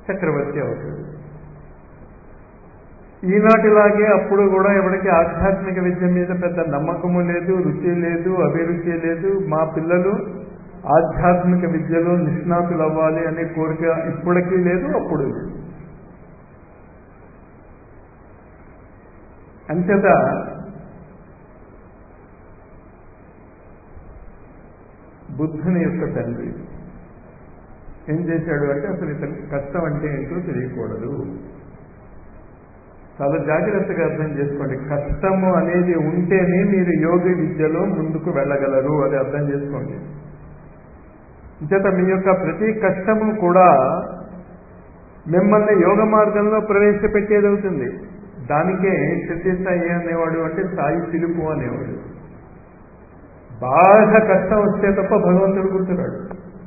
చక్రవర్తి అవుతాడు ఈనాటిలాగే అప్పుడు కూడా ఎవరికి ఆధ్యాత్మిక విద్య మీద పెద్ద నమ్మకము లేదు రుచి లేదు అభిరుచి లేదు మా పిల్లలు ఆధ్యాత్మిక విద్యలో నిష్ణాతులు అవ్వాలి అనే కోరిక ఇప్పటికీ లేదు అప్పుడు లేదు అంచేత బుద్ధుని యొక్క తండ్రి ఏం చేశాడు అంటే అసలు ఇతనికి కష్టం అంటే ఏంటో తెలియకూడదు చాలా జాగ్రత్తగా అర్థం చేసుకోండి కష్టము అనేది ఉంటేనే మీరు యోగ విద్యలో ముందుకు వెళ్ళగలరు అది అర్థం చేసుకోండి చేత మీ యొక్క ప్రతి కష్టము కూడా మిమ్మల్ని యోగ మార్గంలో ప్రవేశపెట్టేది అవుతుంది దానికే సిద్ధి సాయి అనేవాడు అంటే సాయి పిలుపు అనేవాడు బాగా కష్టం వస్తే తప్ప భగవంతుడు గుర్తురాడు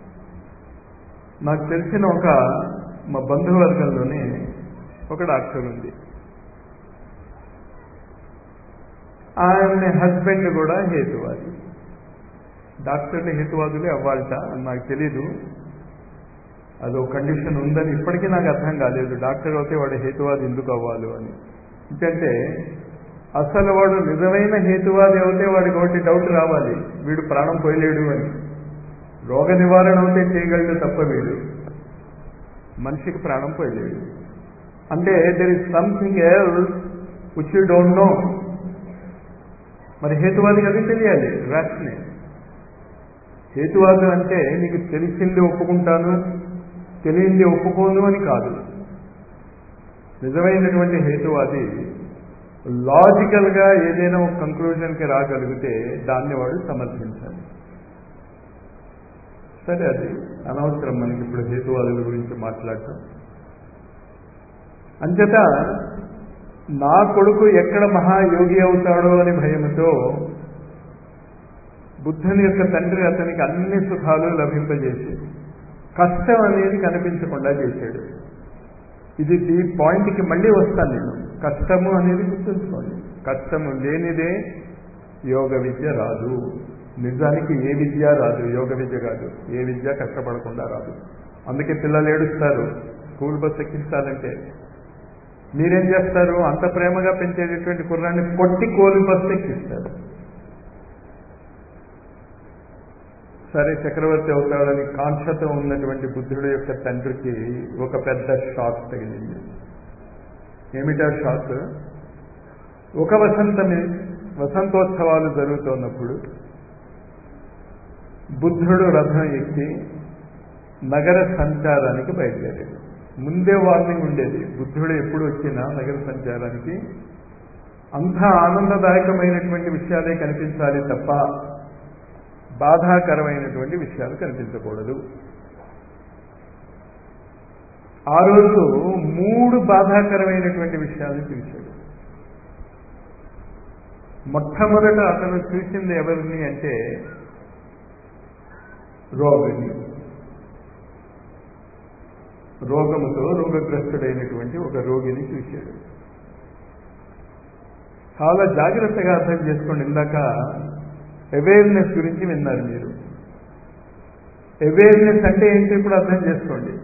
నాకు తెలిసిన ఒక మా బంధువర్గంలోనే ఒక డాక్టర్ ఉంది ఆయన హస్బెండ్ కూడా హేతువాది డాక్టర్లు హేతువాదులే అవ్వాలట అని నాకు తెలీదు అదో కండిషన్ ఉందని ఇప్పటికీ నాకు అర్థం కాలేదు డాక్టర్ అయితే వాడు హేతువాది ఎందుకు అవ్వాలి అని ఎందుకంటే అసలు వాడు నిజమైన హేతువాది అవుతే వాడికి ఒకటి డౌట్ రావాలి వీడు ప్రాణం పోయలేడు అని రోగ నివారణ అవుతే చేయగలడు తప్ప వీడు మనిషికి ప్రాణం పోయలేడు అంటే there is something else which you don't know మరి హేతువాదికి అది తెలియాలి రాష్నే హేతువాదం అంటే నీకు తెలిసింది ఒప్పుకుంటాను తెలియంది ఒప్పుకోను అని కాదు నిజమైనటువంటి హేతువాది లాజికల్గా ఏదైనా ఒక కంక్లూజన్కి రాగలిగితే దాన్ని వాడు సమర్థించాలి సరే అది అనవసరం మనకి ఇప్పుడు హేతువాదుల గురించి మాట్లాడటం అంచేత నా కొడుకు ఎక్కడ మహాయోగి అవుతాడో అని భయముతో బుద్ధుని యొక్క తండ్రి అతనికి అన్ని సుఖాలు లభింపజేసి కష్టం అనేది కనిపించకుండా చేశాడు ఇది ఈ పాయింట్కి మళ్ళీ వస్తాను నేను కష్టము అనేది గుర్తుంచుకోండి కష్టము లేనిదే యోగ విద్య రాదు నిజానికి ఏ విద్య రాదు యోగ విద్య కాదు ఏ విద్య కష్టపడకుండా రాదు అందుకే పిల్లలు ఏడుస్తారు స్కూల్ బస్ ఎక్కించాలంటే మీరేం చేస్తారు అంత ప్రేమగా పెంచేటటువంటి కుర్రాన్ని కొట్టి కోలి బస్ ఎక్కిస్తారు సరే చక్రవర్తి అవుతాడని కాంక్షతో ఉన్నటువంటి బుద్ధుడు యొక్క తండ్రికి ఒక పెద్ద షాక్ తగిలింది ఏమిటా షాక్ ఒక వసంతమి వసంతోత్సవాలు జరుగుతున్నప్పుడు బుద్ధుడు రథం ఎక్కి నగర సంచారానికి బయలుదేరాడు ముందే వార్నింగ్ ఉండేది బుద్ధుడు ఎప్పుడు వచ్చినా నగర సంచారానికి అంత ఆనందదాయకమైనటువంటి విషయాలే కనిపించాలి తప్ప బాధాకరమైనటువంటి విషయాలు కనిపించకూడదు ఆ రోజు మూడు బాధాకరమైనటువంటి విషయాలను చూశాడు మొట్టమొదట అతను చూసింది ఎవరిని అంటే రోగిని రోగముతో రోగగ్రస్తుడైనటువంటి ఒక రోగిని చూశాడు చాలా జాగ్రత్తగా అర్థం చేసుకోండి ఇందాక అవేర్నెస్ గురించి విన్నారు మీరు అవేర్నెస్ అంటే ఏంటి ఇప్పుడు అర్థం చేసుకోండి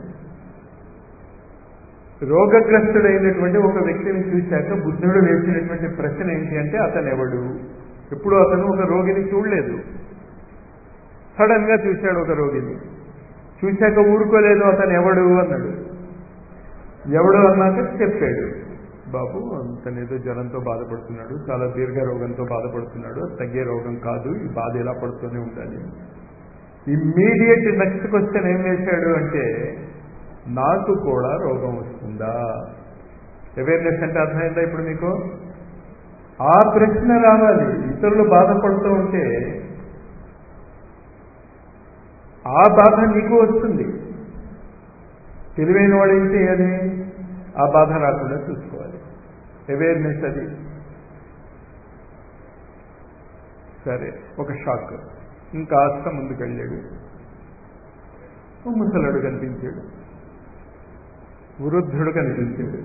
రోగగ్రస్తుడైనటువంటి ఒక వ్యక్తిని చూశాక బుద్ధుడు వేసినటువంటి ప్రశ్న ఏంటి అంటే అతను ఎవడు ఎప్పుడు అతను ఒక రోగిని చూడలేదు సడన్ గా చూశాడు ఒక రోగిని చూశాక ఊరుకోలేదు అతను ఎవడు అన్నాడు ఎవడు అన్నాక చెప్పాడు బాబు అతనేదో జ్వరంతో బాధపడుతున్నాడు చాలా దీర్ఘ రోగంతో బాధపడుతున్నాడు తగ్గే రోగం కాదు ఈ బాధ ఎలా పడుతూనే ఉండాలి ఇమ్మీడియట్ నెక్స్ట్ క్వశ్చన్ ఏం వేశాడు అంటే నాకు కూడా రోగం వస్తుందా అవేర్నెస్ అంటే అర్థమైందా ఇప్పుడు మీకు ఆ ప్రశ్న రావాలి ఇతరులు బాధపడుతూ ఉంటే ఆ బాధ నీకు వస్తుంది తెలివైన వాడు ఏం చేయాలి ఆ బాధ రాకుండా చూసుకోవాలి అవేర్నెస్ అది సరే ఒక షాక్ ఇంకాస్త ముందుకెళ్ళాడు ఓ ముసలాడు కనిపించాడు వృద్ధుడు కనిపించాడు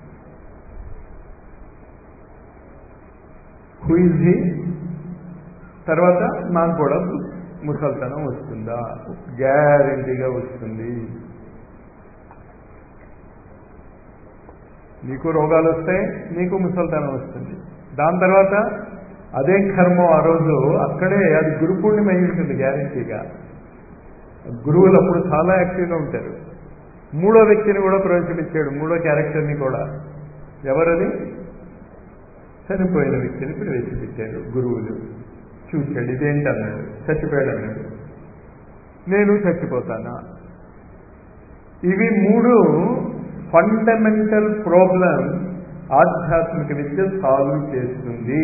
హుయిజీ తర్వాత నాకు కూడా ముసల్తనం వస్తుందా గ్యారంటీగా వస్తుంది నీకు రోగాలు వస్తాయి నీకు ముసల్తనం వస్తుంది దాని తర్వాత అదే కర్మ ఆ రోజు అక్కడే అది గురు పూర్ణిమ అయి ఉంటుంది గ్యారంటీగా గురువులు అప్పుడు చాలా యాక్టివ్గా ఉంటారు మూడో వ్యక్తిని కూడా ప్రవేశపెట్టాడు మూడో క్యారెక్టర్ని కూడా ఎవరది చనిపోయిన వ్యక్తిని ప్రవేశపెట్టాడు గురువులు చూశాడు ఇదేంటి అన్నాడు చచ్చిపోయాడు అన్నాడు నేను చచ్చిపోతానా ఇవి మూడు ఫండమెంటల్ ప్రాబ్లం ఆధ్యాత్మిక విద్య సాల్వ్ చేస్తుంది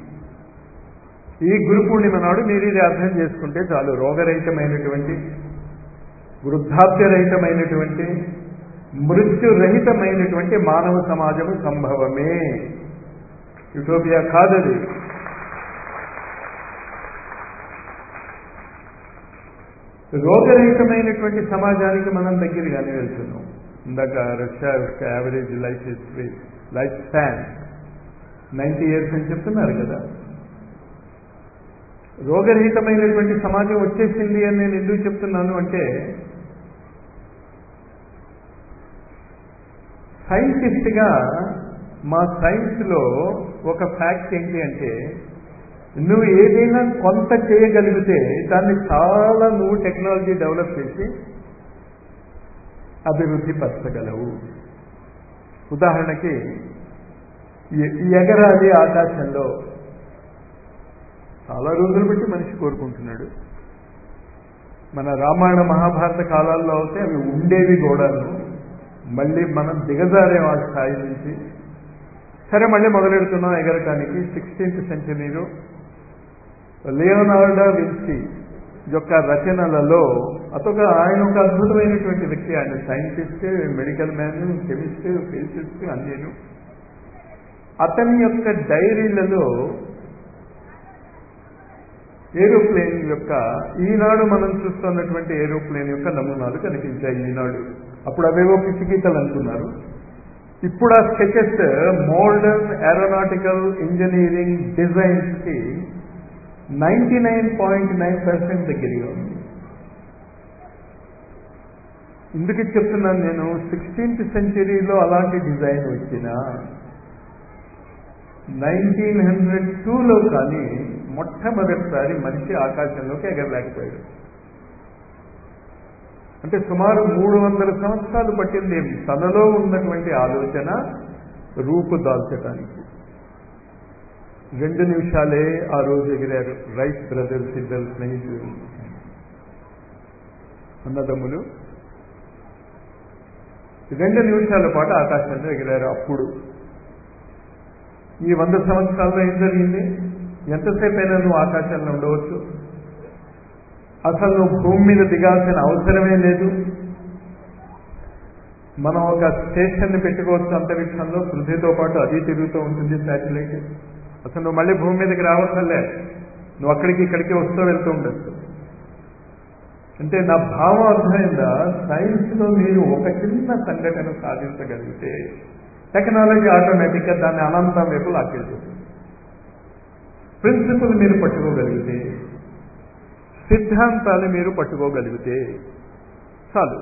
ఈ గురు పూర్ణిమ నాడు మీరు ఇది అర్థం చేసుకుంటే చాలు రోగరహితమైనటువంటి వృద్ధాప్యరహితమైనటువంటి మృత్యురహితమైనటువంటి మానవ సమాజము సంభవమే యుటోపియా కాదది రోగరహితమైనటువంటి సమాజానికి మనం దగ్గరగానే వెళ్తున్నాం ఇందాక రష్యా యొక్క average life history life span ninety years అని చెప్తున్నారు కదా రోగరహితమైనటువంటి సమాజం వచ్చేసింది అని నేను ఎందుకు చెప్తున్నాను అంటే సైంటిస్ట్గా మా సైన్స్లో ఒక ఫ్యాక్ట్ ఏంటి అంటే నువ్వు ఏదైనా కొంత చేయగలిగితే దాన్ని చాలా నువ్వు టెక్నాలజీ డెవలప్ చేసి అభివృద్ధి పరచగలవు ఉదాహరణకి ఎగరాలి ఆకాశంలో చాలా రోజులు బట్టి మనిషి కోరుకుంటున్నాడు మన రామాయణ మహాభారత కాలాల్లో అయితే అవి ఉండేవి కూడాను మళ్ళీ మనం దిగజారే ఆ స్థాయి నుంచి సరే మళ్ళీ మొదలెడుతున్నాం ఎగరటానికి సిక్స్టీన్త్ సెంచరీలో లియోనార్డో విన్సీ యొక్క రచనలలో అతొక ఆయన ఒక అద్భుతమైనటువంటి వ్యక్తి ఆయన scientist medical man chemist physicist అన్నిను అతని యొక్క డైరీలలో ఏరోప్లేన్ యొక్క ఈనాడు మనం చూస్తున్నటువంటి ఏరోప్లేన్ యొక్క నమూనాలు కనిపించాయి ఈనాడు అప్పుడు అవేవో పిచ్చిగీతలు అనుకున్నారు ఇప్పుడు ఆ sketches modern aeronautical engineering designs కి ninety nine point nine percent దగ్గరగా ఉంది ఎందుకు చెప్తున్నాను నేను సిక్స్టీన్త్ సెంచరీలో అలాంటి డిజైన్ వచ్చిన నైన్టీన్ హండ్రెడ్ టూలో కానీ మొట్టమొదటిసారి మనిషి ఆకాశంలోకి ఎగరలేకపోయాడు అంటే సుమారు మూడు వందల సంవత్సరాలు పట్టింది తనలో ఉన్నటువంటి ఆలోచన రూపుదాల్చడానికి రెండు నిమిషాలే ఆ రోజు ఎగిరారు రైట్ బ్రదర్స్ ఇద్దరు స్నేహితులు అన్నదమ్ములు రెండు నిమిషాల పాటు ఆకాశంలో ఎగిరారు అప్పుడు ఈ వంద సంవత్సరాల్లో ఏం జరిగింది ఎంతసేపు అయినా నువ్వు ఆకాశంలో ఉండవచ్చు అసలు నువ్వు భూమి మీద దిగాల్సిన అవసరమే లేదు మనం ఒక స్టేషన్ని పెట్టుకోవచ్చు అంతరిక్షంలో పృథ్వీతో పాటు అది తిరుగుతూ ఉంటుంది శాటిలైట్ అసలు నువ్వు మళ్ళీ భూమి మీదకి రావచ్చలే నువ్వు అక్కడికి ఇక్కడికి వస్తూ వెళ్తూ ఉండొచ్చు అంటే నా భావం అర్థమైందా సైన్స్లో మీరు ఒక చిన్న సంఘటన సాధించగలిగితే టెక్నాలజీ ఆటోమేటిక్గా దాన్ని అనంతం వైపు లాక్కెళ్తుంది ప్రిన్సిపల్ మీరు పట్టుకోగలిగితే సిద్ధాంతాలు మీరు పట్టుకోగలిగితే చాలు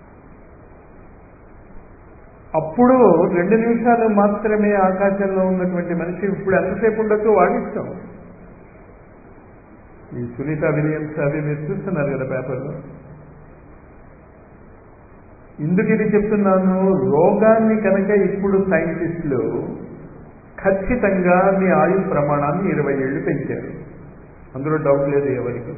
అప్పుడు రెండు నిమిషాలు మాత్రమే ఆకాశంలో ఉన్నటువంటి మనిషి ఇప్పుడు ఎంతసేపు ఉండొచ్చు వాడిస్తాం ఈ సునీత విలియమ్స్ అవి మీరు చూస్తున్నారు కదా పేపర్లో ఎందుకు ఇది చెప్తున్నాను రోగాన్ని కనుక ఇప్పుడు సైంటిస్టులు ఖచ్చితంగా మీ ఆయు ప్రమాణాన్ని ఇరవై ఏళ్ళు పెంచారు అందులో డౌట్ లేదు ఎవరికి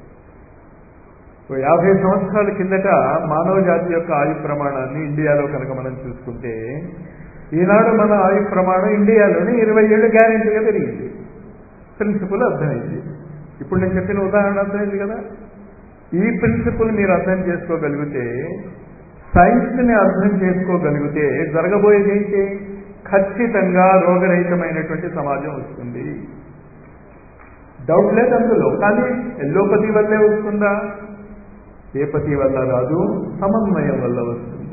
యాభై సంవత్సరాల కిందట మానవ జాతి యొక్క ఆయు ప్రమాణాన్ని ఇండియాలో కనుక మనం చూసుకుంటే ఈనాడు మన ఆయు ప్రమాణం ఇండియాలోనే ఇరవై ఏళ్ళు గ్యారెంటీగా పెరిగింది ప్రిన్సిపల్ అర్థమైంది ఇప్పుడు నేను చెప్పిన ఉదాహరణ అర్థమైంది కదా ఈ ప్రిన్సిపల్ మీరు అర్థం చేసుకోగలిగితే సైన్స్ని అర్థం చేసుకోగలిగితే జరగబోయేది ఏంటి ఖచ్చితంగా రోగరహితమైనటువంటి సమాజం వస్తుంది డౌట్ లేదు అందులో కానీ ఎల్లోపతి వల్లే వస్తుందా ఏ పతి వల్ల రాదు సమన్వయం వల్ల వస్తుంది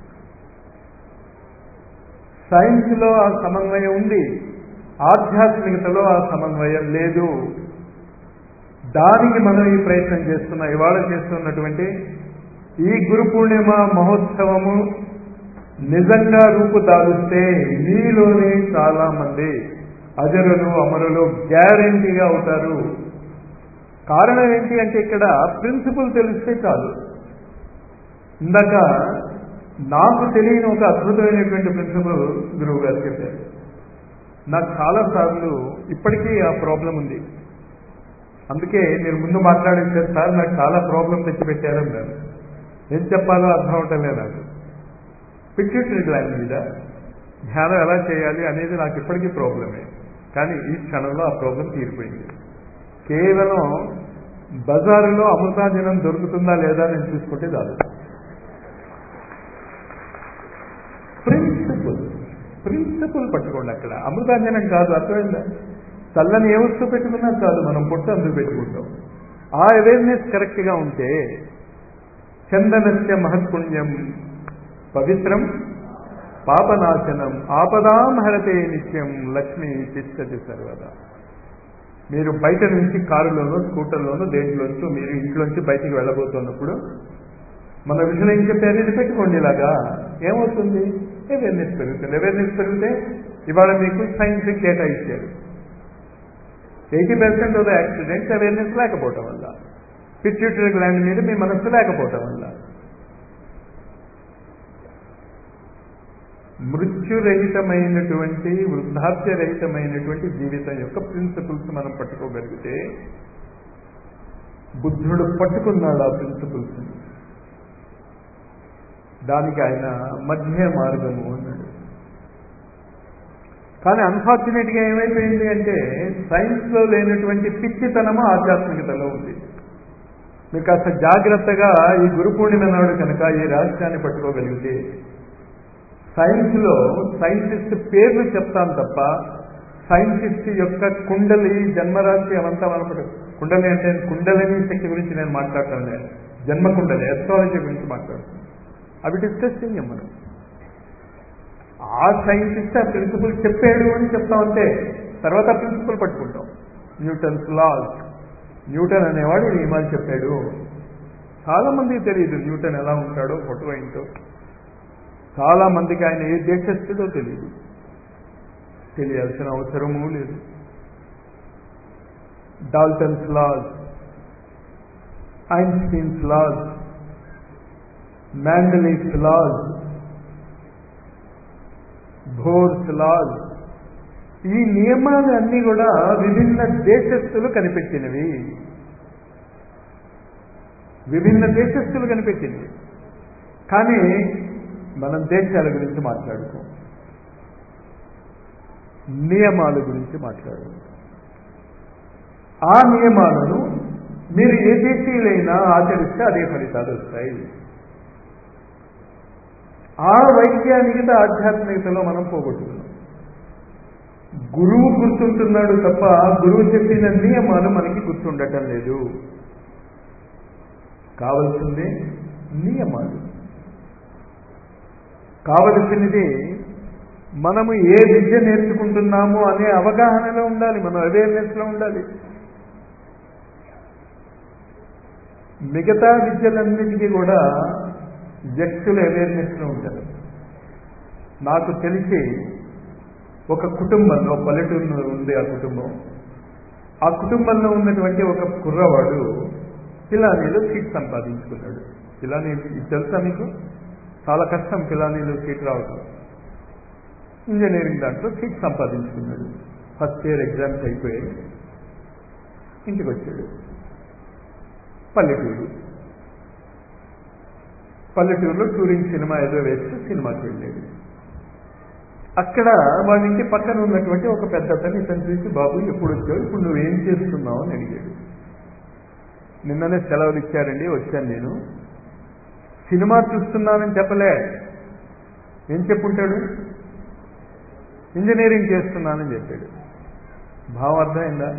సైన్స్లో ఆ సమన్వయం ఉంది ఆధ్యాత్మికతలో ఆ సమన్వయం లేదు దానికి మనం ఈ ప్రయత్నం చేస్తున్నాం ఇవాళ చేస్తున్నటువంటి ఈ గురు పూర్ణిమ మహోత్సవము నిజంగా రూపుదాలుస్తే మీలోనే చాలా మంది అజరులు అమరులు గ్యారంటీగా అవుతారు కారణం ఏంటి అంటే ఇక్కడ ప్రిన్సిపల్ తెలిస్తే చాలు ఇందాక నాకు తెలియని ఒక అద్భుతమైనటువంటి ప్రిన్సిపల్ గురువు గారు చెప్పారు నాకు చాలా సార్లు ఇప్పటికీ ఆ ప్రాబ్లం ఉంది అందుకే నేను ముందు మాట్లాడించారు సార్ నాకు చాలా ప్రాబ్లం తెచ్చిపెట్టారని నేను ఏం చెప్పాలో అర్థం అవటమే నాకు పిట్యూటరీ గ్లాండ్ మీద ధ్యానం ఎలా చేయాలి అనేది నాకు ఇప్పటికీ ప్రాబ్లమే కానీ ఈ క్షణంలో ఆ ప్రాబ్లం తీరిపోయింది కేవలం బజారులో అమృతాంజనం దొరుకుతుందా లేదా నేను చూసుకుంటే చాలు ప్రిన్సిపల్ ప్రిన్సిపల్ పట్టుకోండి అక్కడ అమృతాంజనం కాదు అర్థమైందా చల్లని ఏ వస్తువు పెట్టుకున్నా చాలు మనం పొట్టు అందుకు పెట్టుకుంటాం ఆ అవేర్నెస్ కరెక్ట్గా ఉంటే చందనస్య మహత్పుణ్యం పవిత్రం పాపనాశనం ఆపదాం హరతే నిత్యం లక్ష్మి తిష్టతి సర్వదా మీరు బయట నుంచి కారులోనూ స్కూటర్లోనూ దేంట్లోంచో మీరు ఇంట్లోంచి బయటికి వెళ్ళబోతున్నప్పుడు మన విషయం ఏం చెప్పారు ఇది పెట్టుకోండి ఇలాగా ఏమవుతుంది అవేర్నెస్ పెరుగుతుంది అవేర్నెస్ పెరిగితే ఇవాళ మీకు సైంటిఫిక్ డేటా ఇచ్చారు eighty percent of the accidents awareness లేకపోవటం వల్ల పిట్యూటరీ గ్లాండ్ మీద మీ మనస్సు లేకపోవటం వల్ల మృత్యురహితమైనటువంటి వృద్ధాప్యరహితమైనటువంటి జీవితం యొక్క ప్రిన్సిపల్స్ మనం పట్టుకోగలిగితే బుద్ధుడు పట్టుకున్నాడు ఆ ప్రిన్సిపల్స్ దానికి ఆయన మధ్య మార్గము అన్నాడు కానీ అన్ఫార్చునేట్గా ఏమైపోయింది అంటే సైన్స్లో లేనటువంటి పిచ్చితనము ఆధ్యాత్మికతలో ఉంది మీరు కాస్త జాగ్రత్తగా ఈ గురు పూర్ణిమ నాడు కనుక ఈ రహస్యాన్ని పట్టుకోగలిగితే సైన్స్లో సైంటిస్ట్ పేర్లు చెప్తాను తప్ప సైంటిస్ట్ యొక్క కుండలి జన్మరాశి అవంతా మనం కుండలి అంటే కుండలిని శక్తి గురించి నేను మాట్లాడటం లేదు జన్మ కుండలి ఎస్ట్రాలజీ గురించి మాట్లాడుతున్నాను అవి డిస్కస్ చేయం మనం ఆ సైంటిస్ట్ ఆ ప్రిన్సిపల్ చెప్పాడు అని చెప్తామంటే తర్వాత ప్రిన్సిపల్ పట్టుకుంటాం న్యూటన్స్ లాస్ న్యూటన్ అనేవాడు ఈ నియమాలు చెప్పాడు చాలా మందికి తెలియదు న్యూటన్ ఎలా ఉంటాడో ఫోటో ఏంటో చాలా మందికి ఆయన ఏ దేశస్థుడో తెలియదు తెలియాల్సిన అవసరమూ లేదు Dalton's laws Einstein's laws Mendeleev's laws Bohr's laws ఈ నియమాలు అన్నీ కూడా విభిన్న దేశస్థులు కనిపెట్టినవి విభిన్న దేశస్థులు కనిపెట్టినవి కానీ మనం దేశాల గురించి మాట్లాడుకోం నియమాల గురించి మాట్లాడు ఆ నియమాలను మీరు ఏ దేశీయులైనా ఆచరిస్తే అదే ఫలితాలు వస్తాయి ఆ వైజ్ఞానికత ఆధ్యాత్మికతలో మనం పోగొట్టుకున్నాం గురువు గుర్తుంటున్నాడు తప్ప గురువు చెప్పిన నియమాలు మనకి గుర్తుండటం లేదు కావలసింది నియమాలు కావలసినది మనము ఏ విద్య నేర్చుకుంటున్నాము అనే అవగాహనలో ఉండాలి మనం అవేర్నెస్లో ఉండాలి మిగతా విద్యలన్నిటికీ కూడా వ్యక్తుల అవేర్నెస్లో ఉంటారు నాకు తెలిసి ఒక కుటుంబంలో పల్లెటూరు ఉంది ఆ కుటుంబం ఆ కుటుంబంలో ఉన్నటువంటి ఒక కుర్రవాడు పిలానీలో సీట్ సంపాదించుకున్నాడు పిలానీ ఇది తెలుసా మీకు చాలా కష్టం పిలానీలో సీట్ రావడం ఇంజనీరింగ్ దాంట్లో సీట్ సంపాదించుకున్నాడు ఫస్ట్ ఇయర్ ఎగ్జామ్స్ అయిపోయాయి ఇంటికి వచ్చాడు పల్లెటూరు పల్లెటూరులో టూరింగ్ సినిమా ఏదో వేస్తే సినిమాకి వెళ్ళాడు అక్కడ వాళ్ళ ఇంటి పక్కన ఉన్నటువంటి ఒక పెద్ద అతను ఇతను చూసి బాబు ఎప్పుడు వచ్చావు ఇప్పుడు నువ్వేం చేస్తున్నావు అని అడిగాడు నిన్ననే సెలవులు ఇచ్చారండి వచ్చాను నేను సినిమా చూస్తున్నానని చెప్పలే ఏం చెప్పుంటాడు ఇంజనీరింగ్ చేస్తున్నానని చెప్పాడు భావం అర్థమైందా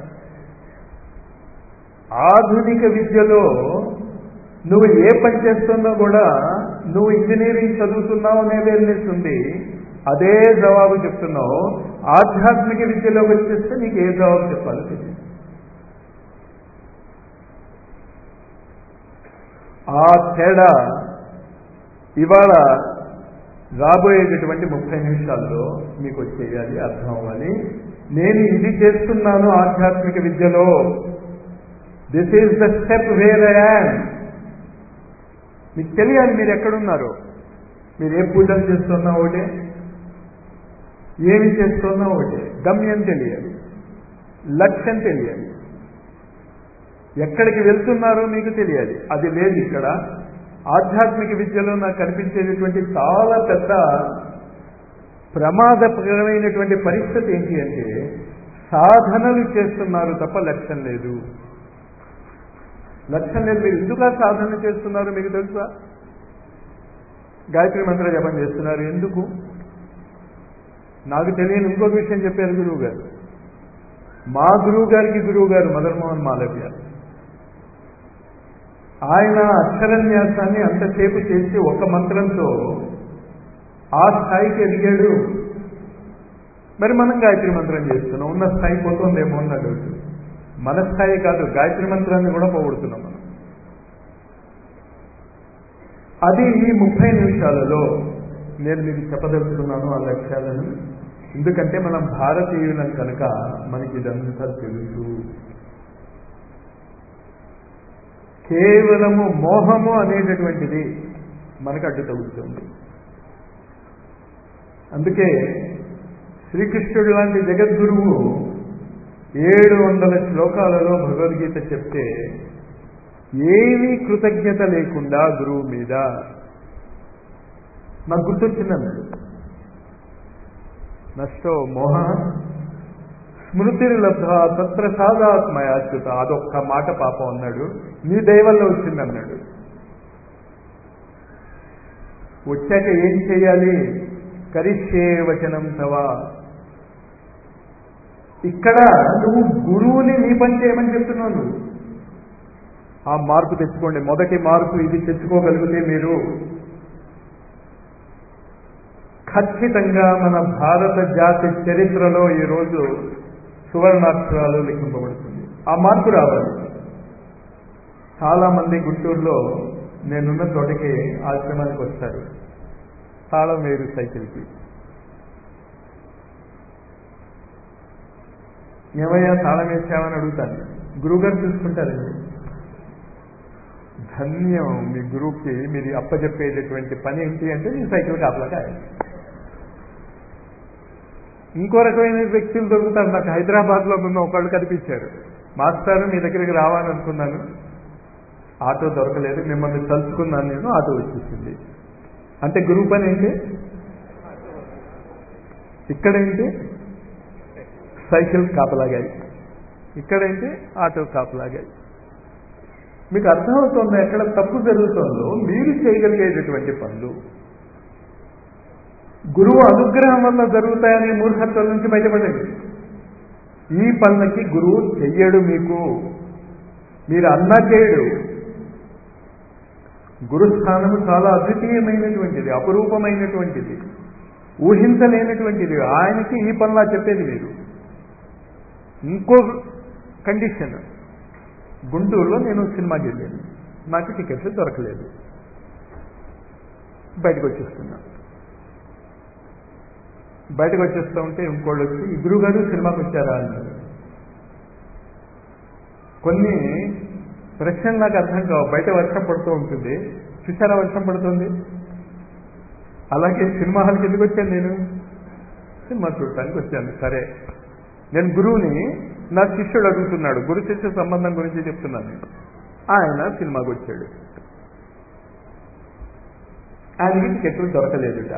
ఆధునిక విద్యలో నువ్వు ఏ పని చేస్తున్నా కూడా నువ్వు ఇంజనీరింగ్ చదువుతున్నావు అనే అవేర్నెస్ ఉంది అదే జవాబు చెప్తున్నావు ఆధ్యాత్మిక విద్యలోకి వచ్చేస్తే నీకు ఏ జవాబు చెప్పాలో తెలియదు ఆ తేడా ఇవాళ రాబోయేటటువంటి ముప్పై నిమిషాల్లో మీకు వచ్చేయాలి అర్థం అవ్వాలి నేను ఇది చేస్తున్నాను ఆధ్యాత్మిక విద్యలో this is the step where I'm మీకు తెలియాలి మీరు ఎక్కడున్నారు మీరు ఏ పూజలు చేస్తున్నా ఒకటే ఏమి చేస్తున్నా ఒకటే గమ్యం తెలియాలి లక్ష్యం తెలియాలి ఎక్కడికి వెళ్తున్నారో మీకు తెలియాలి అది లేదు ఇక్కడ ఆధ్యాత్మిక విద్యలో నాకు కనిపించేటటువంటి చాలా పెద్ద ప్రమాదకరమైనటువంటి పరిస్థితి ఏంటి అంటే సాధనలు చేస్తున్నారు తప్ప లక్ష్యం లేదు లక్ష్యం లేదు మీరు ఎందుకు ఆ సాధన చేస్తున్నారు మీకు తెలుసా గాయత్రి మంత్ర జపం చేస్తున్నారు ఎందుకు నాకు తెలియని ఇంకొక విషయం చెప్పారు గురువు గారు మా గురువు గారికి గురువు గారు మదన్మోహన్ మాలవ్య ఆయన అక్షరన్యాసాన్ని అంతసేపు చేసి ఒక మంత్రంతో ఆ స్థాయికి ఎదిగాడు మరి మనం గాయత్రి మంత్రం చేస్తున్నాం ఉన్న స్థాయి పోతుందేమో అని డౌట్ మన స్థాయి కాదు గాయత్రి మంత్రాన్ని కూడా పోగొడుతున్నాం మనం అది ఈ ముప్పై నిమిషాలలో నేను మీకు చెప్పదలుచుకున్నాను ఆ లక్ష్యాలను ఎందుకంటే మనం భారతీయులం కనుక మనకి ఇదంతా తెలుసు కేవలము మోహము అనేటటువంటిది మనకు అడ్డు తగులుతుంది అందుకే శ్రీకృష్ణుడు లాంటి జగద్గురువు ఏడు వందల శ్లోకాలలో భగవద్గీత చెప్తే ఏమీ కృతజ్ఞత లేకుండా గురువు మీద నాకు గుర్తొచ్చిందన్నాడు నష్టో మోహ స్మృతిని లబ్ధ తత్ప్రసాదాత్మయాచ్యుత అదొక్క మాట పాపం అన్నాడు నీ దయవల్ల వచ్చిందన్నాడు వచ్చాక ఏం చేయాలి కరిష్యే వచనం తవా ఇక్కడ నువ్వు గురువుని నీ పని చేయమని చెప్తున్నావు నువ్వు ఆ మార్పు తెచ్చుకోండి మొదటి మార్పు ఇది తెచ్చుకోగలిగితే మీరు ఖచ్చితంగా మన భారత జాతి చరిత్రలో ఈరోజు సువర్ణాక్షరాలు లిఖింపబడుతుంది ఆ మార్పు రావాలి చాలా మంది గుంటూరులో నేనున్న చోటకి ఆశ్రమానికి వస్తారు తాళం వేరు సైకిల్కి ఏమయ్యా తాళం వేసామని అడుగుతాను గురువుగారు చూసుకుంటారండి ధన్యం మీ గురువుకి మీరు అప్పచెప్పేటటువంటి పని ఏంటి అంటే మీ సైకిల్ కాపలాగా ఇంకో రకమైన వ్యక్తులు దొరుకుతారు నాకు హైదరాబాద్లో ఉన్న ఒకళ్ళు కనిపించారు మాస్టారు మీ దగ్గరికి రావాలనుకున్నాను ఆటో దొరకలేదు మిమ్మల్ని తలుచుకున్నాను నేను ఆటో వచ్చేసింది అంటే గురువు పని ఏంటి ఇక్కడేంటి సైకిల్ కాపలాగాయి ఇక్కడేంటి ఆటో కాపలాగాయి మీకు అర్థమవుతుంది ఎక్కడ తప్పు జరుగుతుందో మీరు చేయగలిగేటటువంటి పనులు గురువు అనుగ్రహం వల్ల జరుగుతాయనే మూర్ఖత్వం నుంచి బయటపడండి ఈ పనులకి గురువు చెయ్యడు మీకు మీరు అన్నా చేయడు గురుస్థానము చాలా అద్వితీయమైనటువంటిది అపురూపమైనటువంటిది ఊహించలేనటువంటిది ఆయనకి ఈ పనులా చెప్పేది మీరు ఇంకో కండిషన్ గుంటూరులో నేను సినిమాకి వెళ్ళాను నాకు టికెట్లు దొరకలేదు బయటకు వచ్చేస్తున్నా బయటకు వచ్చేస్తూ ఉంటే ఇంకోళ్ళు వచ్చి ఈ గురువు గారు సినిమాకి వచ్చారా అన్నారు కొన్ని ప్రశ్నలు నాకు అర్థం కావు బయట వర్షం పడుతూ ఉంటుంది చూసారా వర్షం పడుతుంది అలాగే సినిమా హాల్కి ఎందుకు వచ్చాను నేను సినిమా చూడటానికి వచ్చాను సరే నేను గురువుని నా శిష్యుడు అడుగుతున్నాడు గురు శిష్య సంబంధం గురించి చెప్తున్నాను ఆయన సినిమాకి వచ్చాడు ఆయనకి టికెట్లు దొరకలేదుట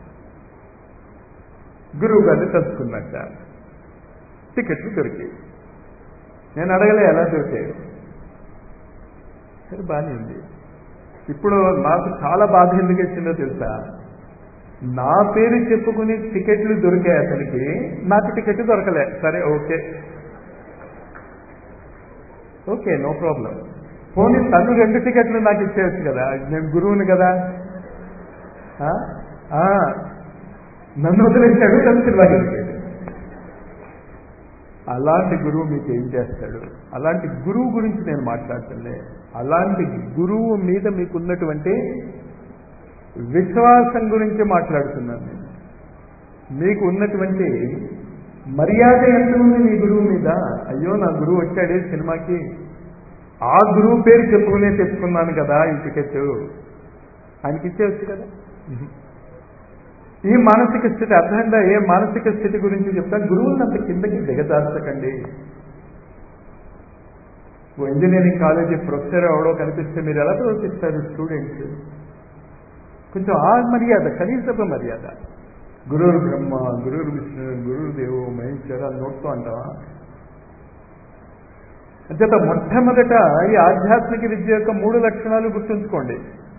గురువు గారిని తలుచుకున్నట్ట టికెట్లు దొరికాయి నేను అడగలే ఎలా దొరికాయి సరే బాగానే ఉంది ఇప్పుడు నాకు చాలా బాధ ఎందుకు వచ్చిందో తెలుసా నా పేరు చెప్పుకుని టికెట్లు దొరికాయి అతనికి నాకు టికెట్ దొరకలే సరే ఓకే ఓకే నో ప్రాబ్లం పోనీ తను రెండు టికెట్లు నాకు ఇచ్చేయచ్చు కదా నేను గురువుని కదా ఆ? ఆ, నన్ను వదిలేశాడు తను సినిమాకి వెళ్ళిపోయాడు అలాంటి గురువు మీకు ఏం చేస్తాడు అలాంటి గురువు గురించి నేను మాట్లాడటంలే అలాంటి గురువు మీద మీకున్నటువంటి విశ్వాసం గురించి మాట్లాడుతున్నాను నేను మీకు ఉన్నటువంటి మర్యాద ఎంత ఉంది మీ గురువు మీద అయ్యో నా గురువు వచ్చాడే సినిమాకి ఆ గురువు పేరు చెప్పుకునే తెచ్చుకున్నాను కదా ఈ టికెట్ ఆయనకి ఇచ్చేవచ్చు కదా ఈ మానసిక స్థితి అర్థంగా ఏ మానసిక స్థితి గురించి చెప్తా గురువుని అంత కిందకి దిగజార్చకండి ఓ ఇంజనీరింగ్ కాలేజీ ప్రొఫెసర్ ఎవడో కనిపిస్తే మీరు ఎలా ప్రవర్తిస్తారు స్టూడెంట్స్ కొంచెం ఆ మర్యాద కనీసపు మర్యాద గురువురు బ్రహ్మ గురువురు విష్ణు గురువు దేవు మహేశ్వర నోట్తో అంటావా అంచేత మొట్టమొదట ఈ ఆధ్యాత్మిక విద్య యొక్క మూడు లక్షణాలు గుర్తుంచుకోండి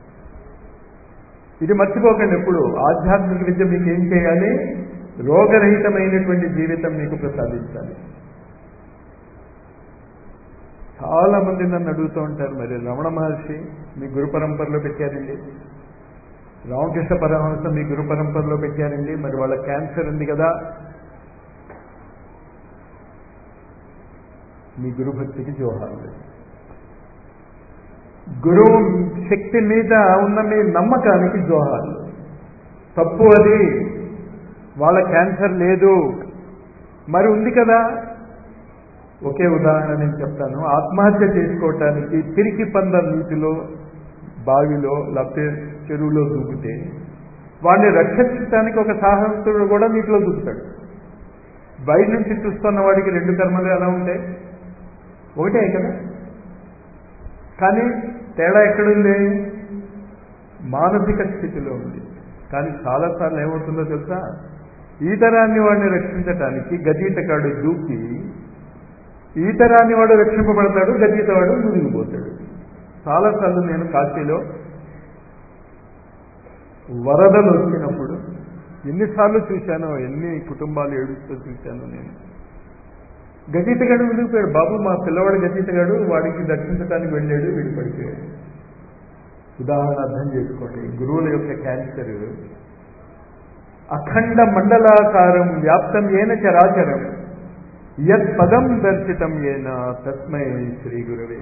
ఇది మర్చిపోకండి ఎప్పుడు ఆధ్యాత్మిక విద్య మీకు ఏం చేయాలి రోగరహితమైనటువంటి జీవితం మీకు ప్రసాదించాలి చాలా మంది నన్ను అడుగుతూ ఉంటారు మరి రమణ మహర్షి మీ గురు పరంపరలో పెట్టారండి రామకృష్ణ పరమహంస మీ గురు పరంపరలో పెట్టారండి మరి వాళ్ళ క్యాన్సర్ ఉంది కదా మీ గురు భక్తికి జోహార్లు గురువు శక్తి మీద ఉన్న మీ నమ్మకానికి జోహార్లు తప్పు అది వాళ్ళ క్యాన్సర్ లేదు మరి ఉంది కదా ఒకే ఉదాహరణ నేను చెప్తాను ఆత్మహత్య చేసుకోవటానికి పిరికి పంద నీటిలో బావిలో లేకపోతే చెరువులో దూకితే వాడిని రక్షించడానికి ఒక సాహసుడు కూడా నీటిలో దూకుతాడు బయట నుంచి చూస్తున్న వాడికి రెండు కర్మలు ఎలా ఉంటాయి ఒకటే కదా కానీ తేడా ఎక్కడుంది మానసిక స్థితిలో ఉంది కానీ చాలాసార్లు ఏమవుతుందో తెలుసా ఈతరాన్ని వాడిని రక్షించటానికి గజీతకాడు దూకి ఈతరాన్ని వాడు రక్షింపబడతాడు గజీతవాడు మునిగిపోతాడు చాలాసార్లు నేను కాశీలో వరదలు వచ్చినప్పుడు ఎన్నిసార్లు చూశానో ఎన్ని కుటుంబాలు ఏడుస్తూ చూశానో నేను గజీతగాడు మునిగిపోయాడు బాబు మా పిల్లవాడు గజీతగాడు వాడికి దర్శించడానికి వెళ్ళాడు వీడు పడిపోయాడు ఉదాహరణ అర్థం చేసుకోండి గురువుల యొక్క క్యాన్సర్ అఖండ మండలాకారం వ్యాప్తం ఏన చరాచరం యత్ పదం దర్శితం ఏన తస్మై శ్రీ గురువే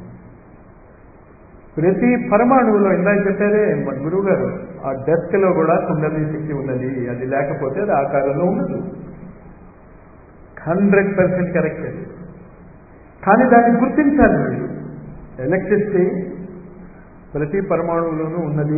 ప్రతి పరమాణువులో ఇందాక చెప్పారే మన గురువు గారు ఆ డెస్క్ లో కూడా కుండలి శక్తి ఉన్నది అది లేకపోతే అది ఆకారంలో ఉండదు హండ్రెడ్ పర్సెంట్ కరెక్ట్ అది కానీ దాన్ని గుర్తించాలి మీరు ఎలక్ట్రిసిటీ ప్రతి పరమాణువులోనూ ఉన్నది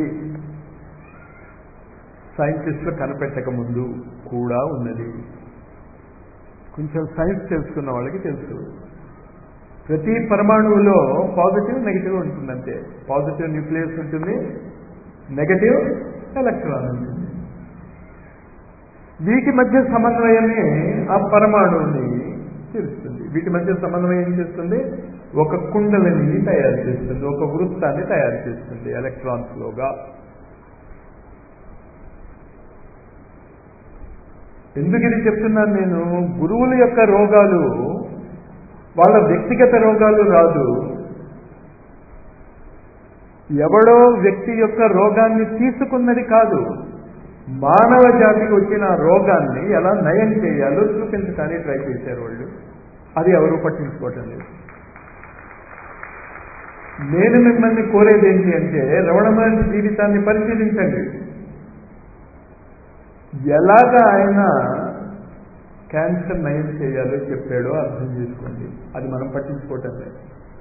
సైంటిస్టులు కనిపెట్టక ముందు కూడా ఉన్నది కొంచెం సైన్స్ తెలుసుకున్న వాళ్ళకి తెలుసు ప్రతి పరమాణువులో పాజిటివ్ నెగిటివ్ ఉంటుందంటే పాజిటివ్ న్యూక్లియస్ ఉంటుంది నెగటివ్ ఎలక్ట్రాన్ ఉంటుంది వీటి మధ్య సమన్వయమే ఆ పరమాణువుని తెలుస్తుంది వీటి మధ్య సమన్వయం ఏం చేస్తుంది ఒక కుండలిని తయారు చేస్తుంది ఒక వృత్తాన్ని తయారు చేస్తుంది ఎలక్ట్రాన్స్ లోగా ఎందుకు ఇది చెప్తున్నాను నేను గురువుల యొక్క రోగాలు వాళ్ళ వ్యక్తిగత రోగాలు రాదు ఎవడో వ్యక్తి యొక్క రోగాన్ని తీసుకున్నది కాదు మానవ జాతికి వచ్చిన రోగాన్ని ఎలా నయం చేయాలో చూపించడానికి ట్రై చేశారు వాళ్ళు అది ఎవరు పట్టించుకోవటం లేదు నేను మిమ్మల్ని కోరేది ఏంటి అంటే రమణ మహర్షి జీవితాన్ని పరిశీలించండి ఎలాగ ఆయన క్యాన్సర్ నయం చేయాలో చెప్పాడో అర్థం చేసుకోండి అది మనం పట్టించుకోవటం లేదు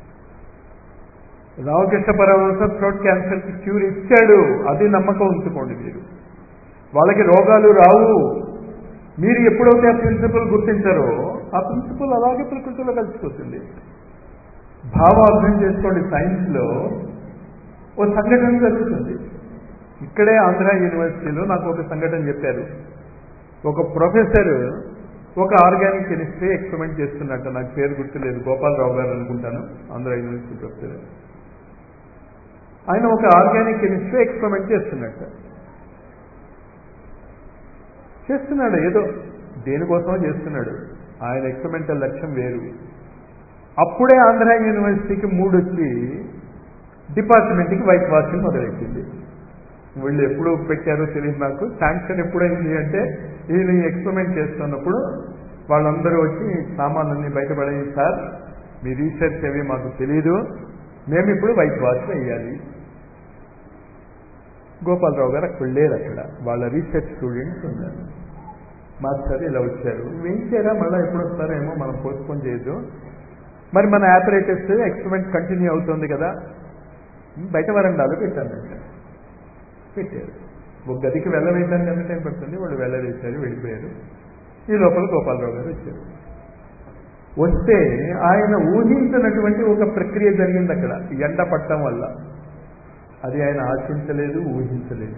రామకృష్ణ పరమహంస థ్రోట్ క్యాన్సర్కి క్యూర్ ఇచ్చాడు అది నమ్మకం ఉంచుకోండి మీరు వాళ్ళకి రోగాలు రావు మీరు ఎప్పుడైతే ఆ ప్రిన్సిపల్ గుర్తించారో ఆ ప్రిన్సిపల్ అలాగే ప్రకృతిలో కలిసిపోతుంది భావం అర్థం చేసుకోండి సైన్స్లో ఓ సంఘటన జరుగుతుంది ఇక్కడే ఆంధ్ర యూనివర్సిటీలో నాకు ఒక సంఘటన చెప్పారు ఒక ప్రొఫెసర్ ఒక ఆర్గానిక్ కెమిస్ట్రీ ఎక్స్పెరిమెంట్ చేస్తున్నట్టు నాకు పేరు గుర్తులేదు గోపాలరావు గారు అనుకుంటాను ఆంధ్ర యూనివర్సిటీ ప్రొఫెసర్ ఆయన ఒక ఆర్గానిక్ కెమిస్ట్రీ ఎక్స్పెరిమెంట్ చేస్తున్నట్టు చేస్తున్నాడు ఏదో దేనికోసమో చేస్తున్నాడు ఆయన ఎక్స్పెరిమెంటల్ లక్ష్యం వేరు అప్పుడే ఆంధ్ర యూనివర్సిటీకి మూడు వచ్చి డిపార్ట్మెంట్కి వైట్ వాషింగ్ మొదలెట్టింది వీళ్ళు ఎప్పుడు పెట్టారో తెలియదు నాకు శాంక్షన్ ఎప్పుడైంది అంటే ఈయన ఎక్స్పెరిమెంట్ చేస్తున్నప్పుడు వాళ్ళందరూ వచ్చి సామాన్లన్నీ బయటపడేది సార్ మీ రీసెర్చ్ అవి మాకు తెలియదు మేము ఇప్పుడు వైట్ వాష్ వేయాలి గోపాలరావు గారు అక్కడ లేరు అక్కడ వాళ్ళ రీసెర్చ్ స్టూడెంట్స్ ఉన్నారు మాస్టర్ ఇలా వచ్చారు వేయించారా మళ్ళీ ఎప్పుడు వస్తారో ఏమో మనం పోస్ట్పోన్ చేయొద్దు మరి మన ఆపరేటర్స్ ఎక్స్పెరిమెంట్ కంటిన్యూ అవుతుంది కదా బయట వరండాలు పెట్టాను పెట్టారు ఒక గదికి వెళ్ళవేయడానికి ఎంత టైం పడుతుంది వాళ్ళు వెళ్ళవేశారు వెళ్ళిపోయారు ఈ లోపల గోపాలరావు గారు వచ్చారు వస్తే ఆయన ఊహించినటువంటి ఒక ప్రక్రియ జరిగింది అక్కడ ఎండ పట్టడం వల్ల అది ఆయన ఆశించలేదు ఊహించలేదు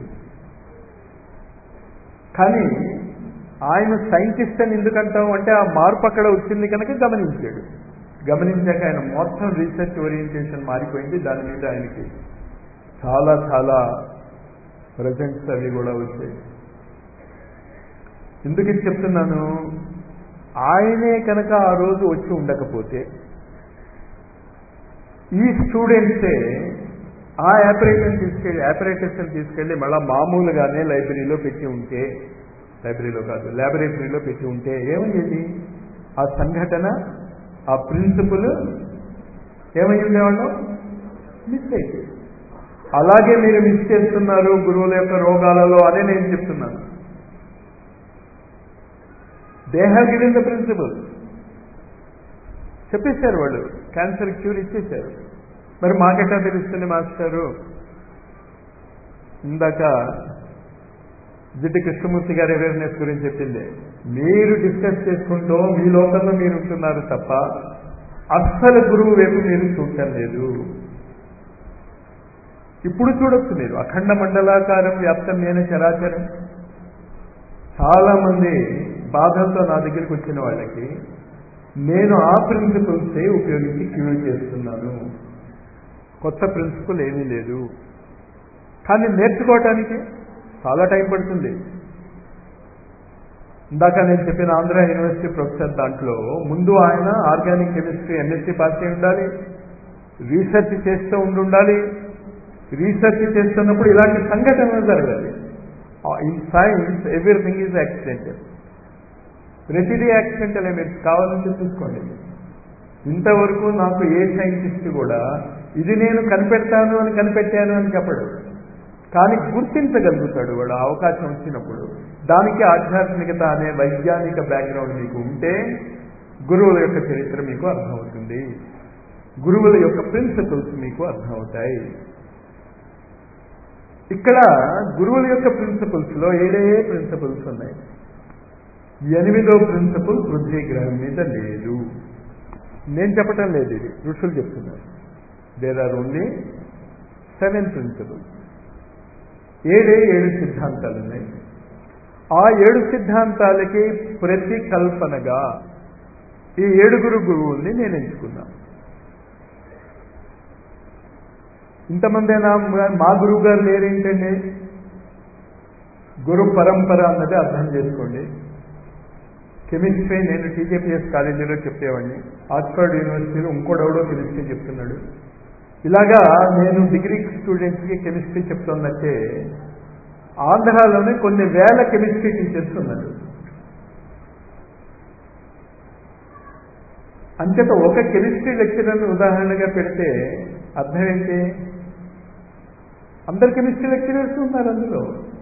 కానీ ఆయన సైంటిస్ట్ అని ఎందుకంటాం అంటే ఆ మార్పు అక్కడ వచ్చింది కనుక గమనించాడు గమనించాక ఆయన మొత్తం రీసెర్చ్ ఓరియంటేషన్ మారిపోయింది దాని మీద ఆయనకి చాలా చాలా ప్రజెంట్స్ అవి కూడా వచ్చాయి ఎందుకు ఇది చెప్తున్నాను ఆయనే కనుక ఆ రోజు వచ్చి ఉండకపోతే ఈ స్టూడెంట్సే ఆ ఆపరేటర్ని తీసుకెళ్ళి ఆపరేటర్స్ని తీసుకెళ్ళి మళ్ళీ మామూలుగానే లైబ్రరీలో పెట్టి ఉంటే లైబ్రరీలో కాదు ల్యాబొరేటరీలో పెట్టి ఉంటే ఏమయ్యేది ఆ సంఘటన ఆ ప్రిన్సిపల్ ఏమై ఉండేవాళ్ళం మిస్ అయితే అలాగే మీరు మిస్ చేస్తున్నారు గురువుల యొక్క రోగాలలో అనే నేను చెప్తున్నాను they have given the principle చెప్పేశారు వాళ్ళు క్యాన్సర్ క్యూర్ ఇచ్చేశారు మరి మాకెట్టా తెలుస్తుంది మాస్టారు ఇందాక జిడ్డు కృష్ణమూర్తి గారి అవేర్నెస్ గురించి చెప్పింది మీరు డిస్కస్ చేసుకుంటూ మీ లోకంలో మీరు ఉంటున్నారు తప్ప అస్సలు గురువు వైపు మీరు చూడటం లేదు ఇప్పుడు చూడొచ్చు మీరు అఖండ మండలాకారం వ్యాప్తమైన చరాచరం చాలా మంది బాధలతో నా దగ్గరికి వచ్చిన వాళ్ళకి నేను ఆ ప్రిన్సిపల్సే ఉపయోగించి క్యూర్ చేస్తున్నాను కొత్త ప్రిన్సిపల్ ఏమీ లేదు కానీ నేర్చుకోవటానికి చాలా టైం పడుతుంది ఇందాక నేను చెప్పిన ఆంధ్ర యూనివర్సిటీ ప్రొఫెసర్ దాంట్లో ముందు ఆయన ఆర్గానిక్ కెమిస్ట్రీ ఎంఎస్సీ పాస్ అయి ఉండాలి రీసెర్చ్ చేస్తూ ఉండి ఉండాలి రీసెర్చ్ చేస్తున్నప్పుడు ఇలాంటి సంఘటనలు జరగాలి in science everything is accidental ప్రతిదీ యాక్సిడెంటలే మీరు కావాలంటే చూసుకోండి ఇంతవరకు నాకు ఏ సైంటిస్ట్ కూడా ఇది నేను కనిపెడతాను అని కనిపెట్టాను అని చెప్పడు కానీ గుర్తించగలుగుతాడు వాడు అవకాశం వచ్చినప్పుడు దానికి ఆధ్యాత్మికత అనే వైజ్ఞానిక బ్యాక్గ్రౌండ్ మీకు ఉంటే గురువుల యొక్క చరిత్ర మీకు అర్థమవుతుంది గురువుల యొక్క ప్రిన్సిపల్స్ మీకు అర్థమవుతాయి ఇక్కడ గురువుల యొక్క ప్రిన్సిపల్స్ లో ఏడే ప్రిన్సిపల్స్ ఉన్నాయి ఎనిమిదో ప్రిన్సిపల్ పృథ్వీ గ్రహం మీద లేదు నేను చెప్పటం లేదు ఇది ఋషులు చెప్తున్నారు there are only seven principles ఏడే ఏడు సిద్ధాంతాలు ఉన్నాయి ఆ ఏడు సిద్ధాంతాలకి ప్రతి కల్పనగా ఈ ఏడుగురు గురువుల్ని నేను ఎంచుకున్నాను ఇంతమందేనా మా గురువు గారు లేరేంటండి గురు పరంపర అన్నది అర్థం చేసుకోండి కెమిస్ట్రీ నేను టీజేపీఎస్ కాలేజీలో చెప్పేవాడిని ఆక్స్ఫర్డ్ యూనివర్సిటీలో ఇంకోడెవడో కెమిస్ట్రీ చెప్తున్నాడు ఇలాగా నేను డిగ్రీ స్టూడెంట్స్కి కెమిస్ట్రీ చెప్తున్నట్టే ఆంధ్రాలోనే కొన్ని వేల కెమిస్ట్రీ టీచర్స్ ఉన్నారు అంచేత ఒక కెమిస్ట్రీ లెక్చరర్ని ఉదాహరణగా పెడితే అర్థం ఏంటి అందరు కెమిస్ట్రీ లెక్చరర్స్ ఉన్నారు అందులో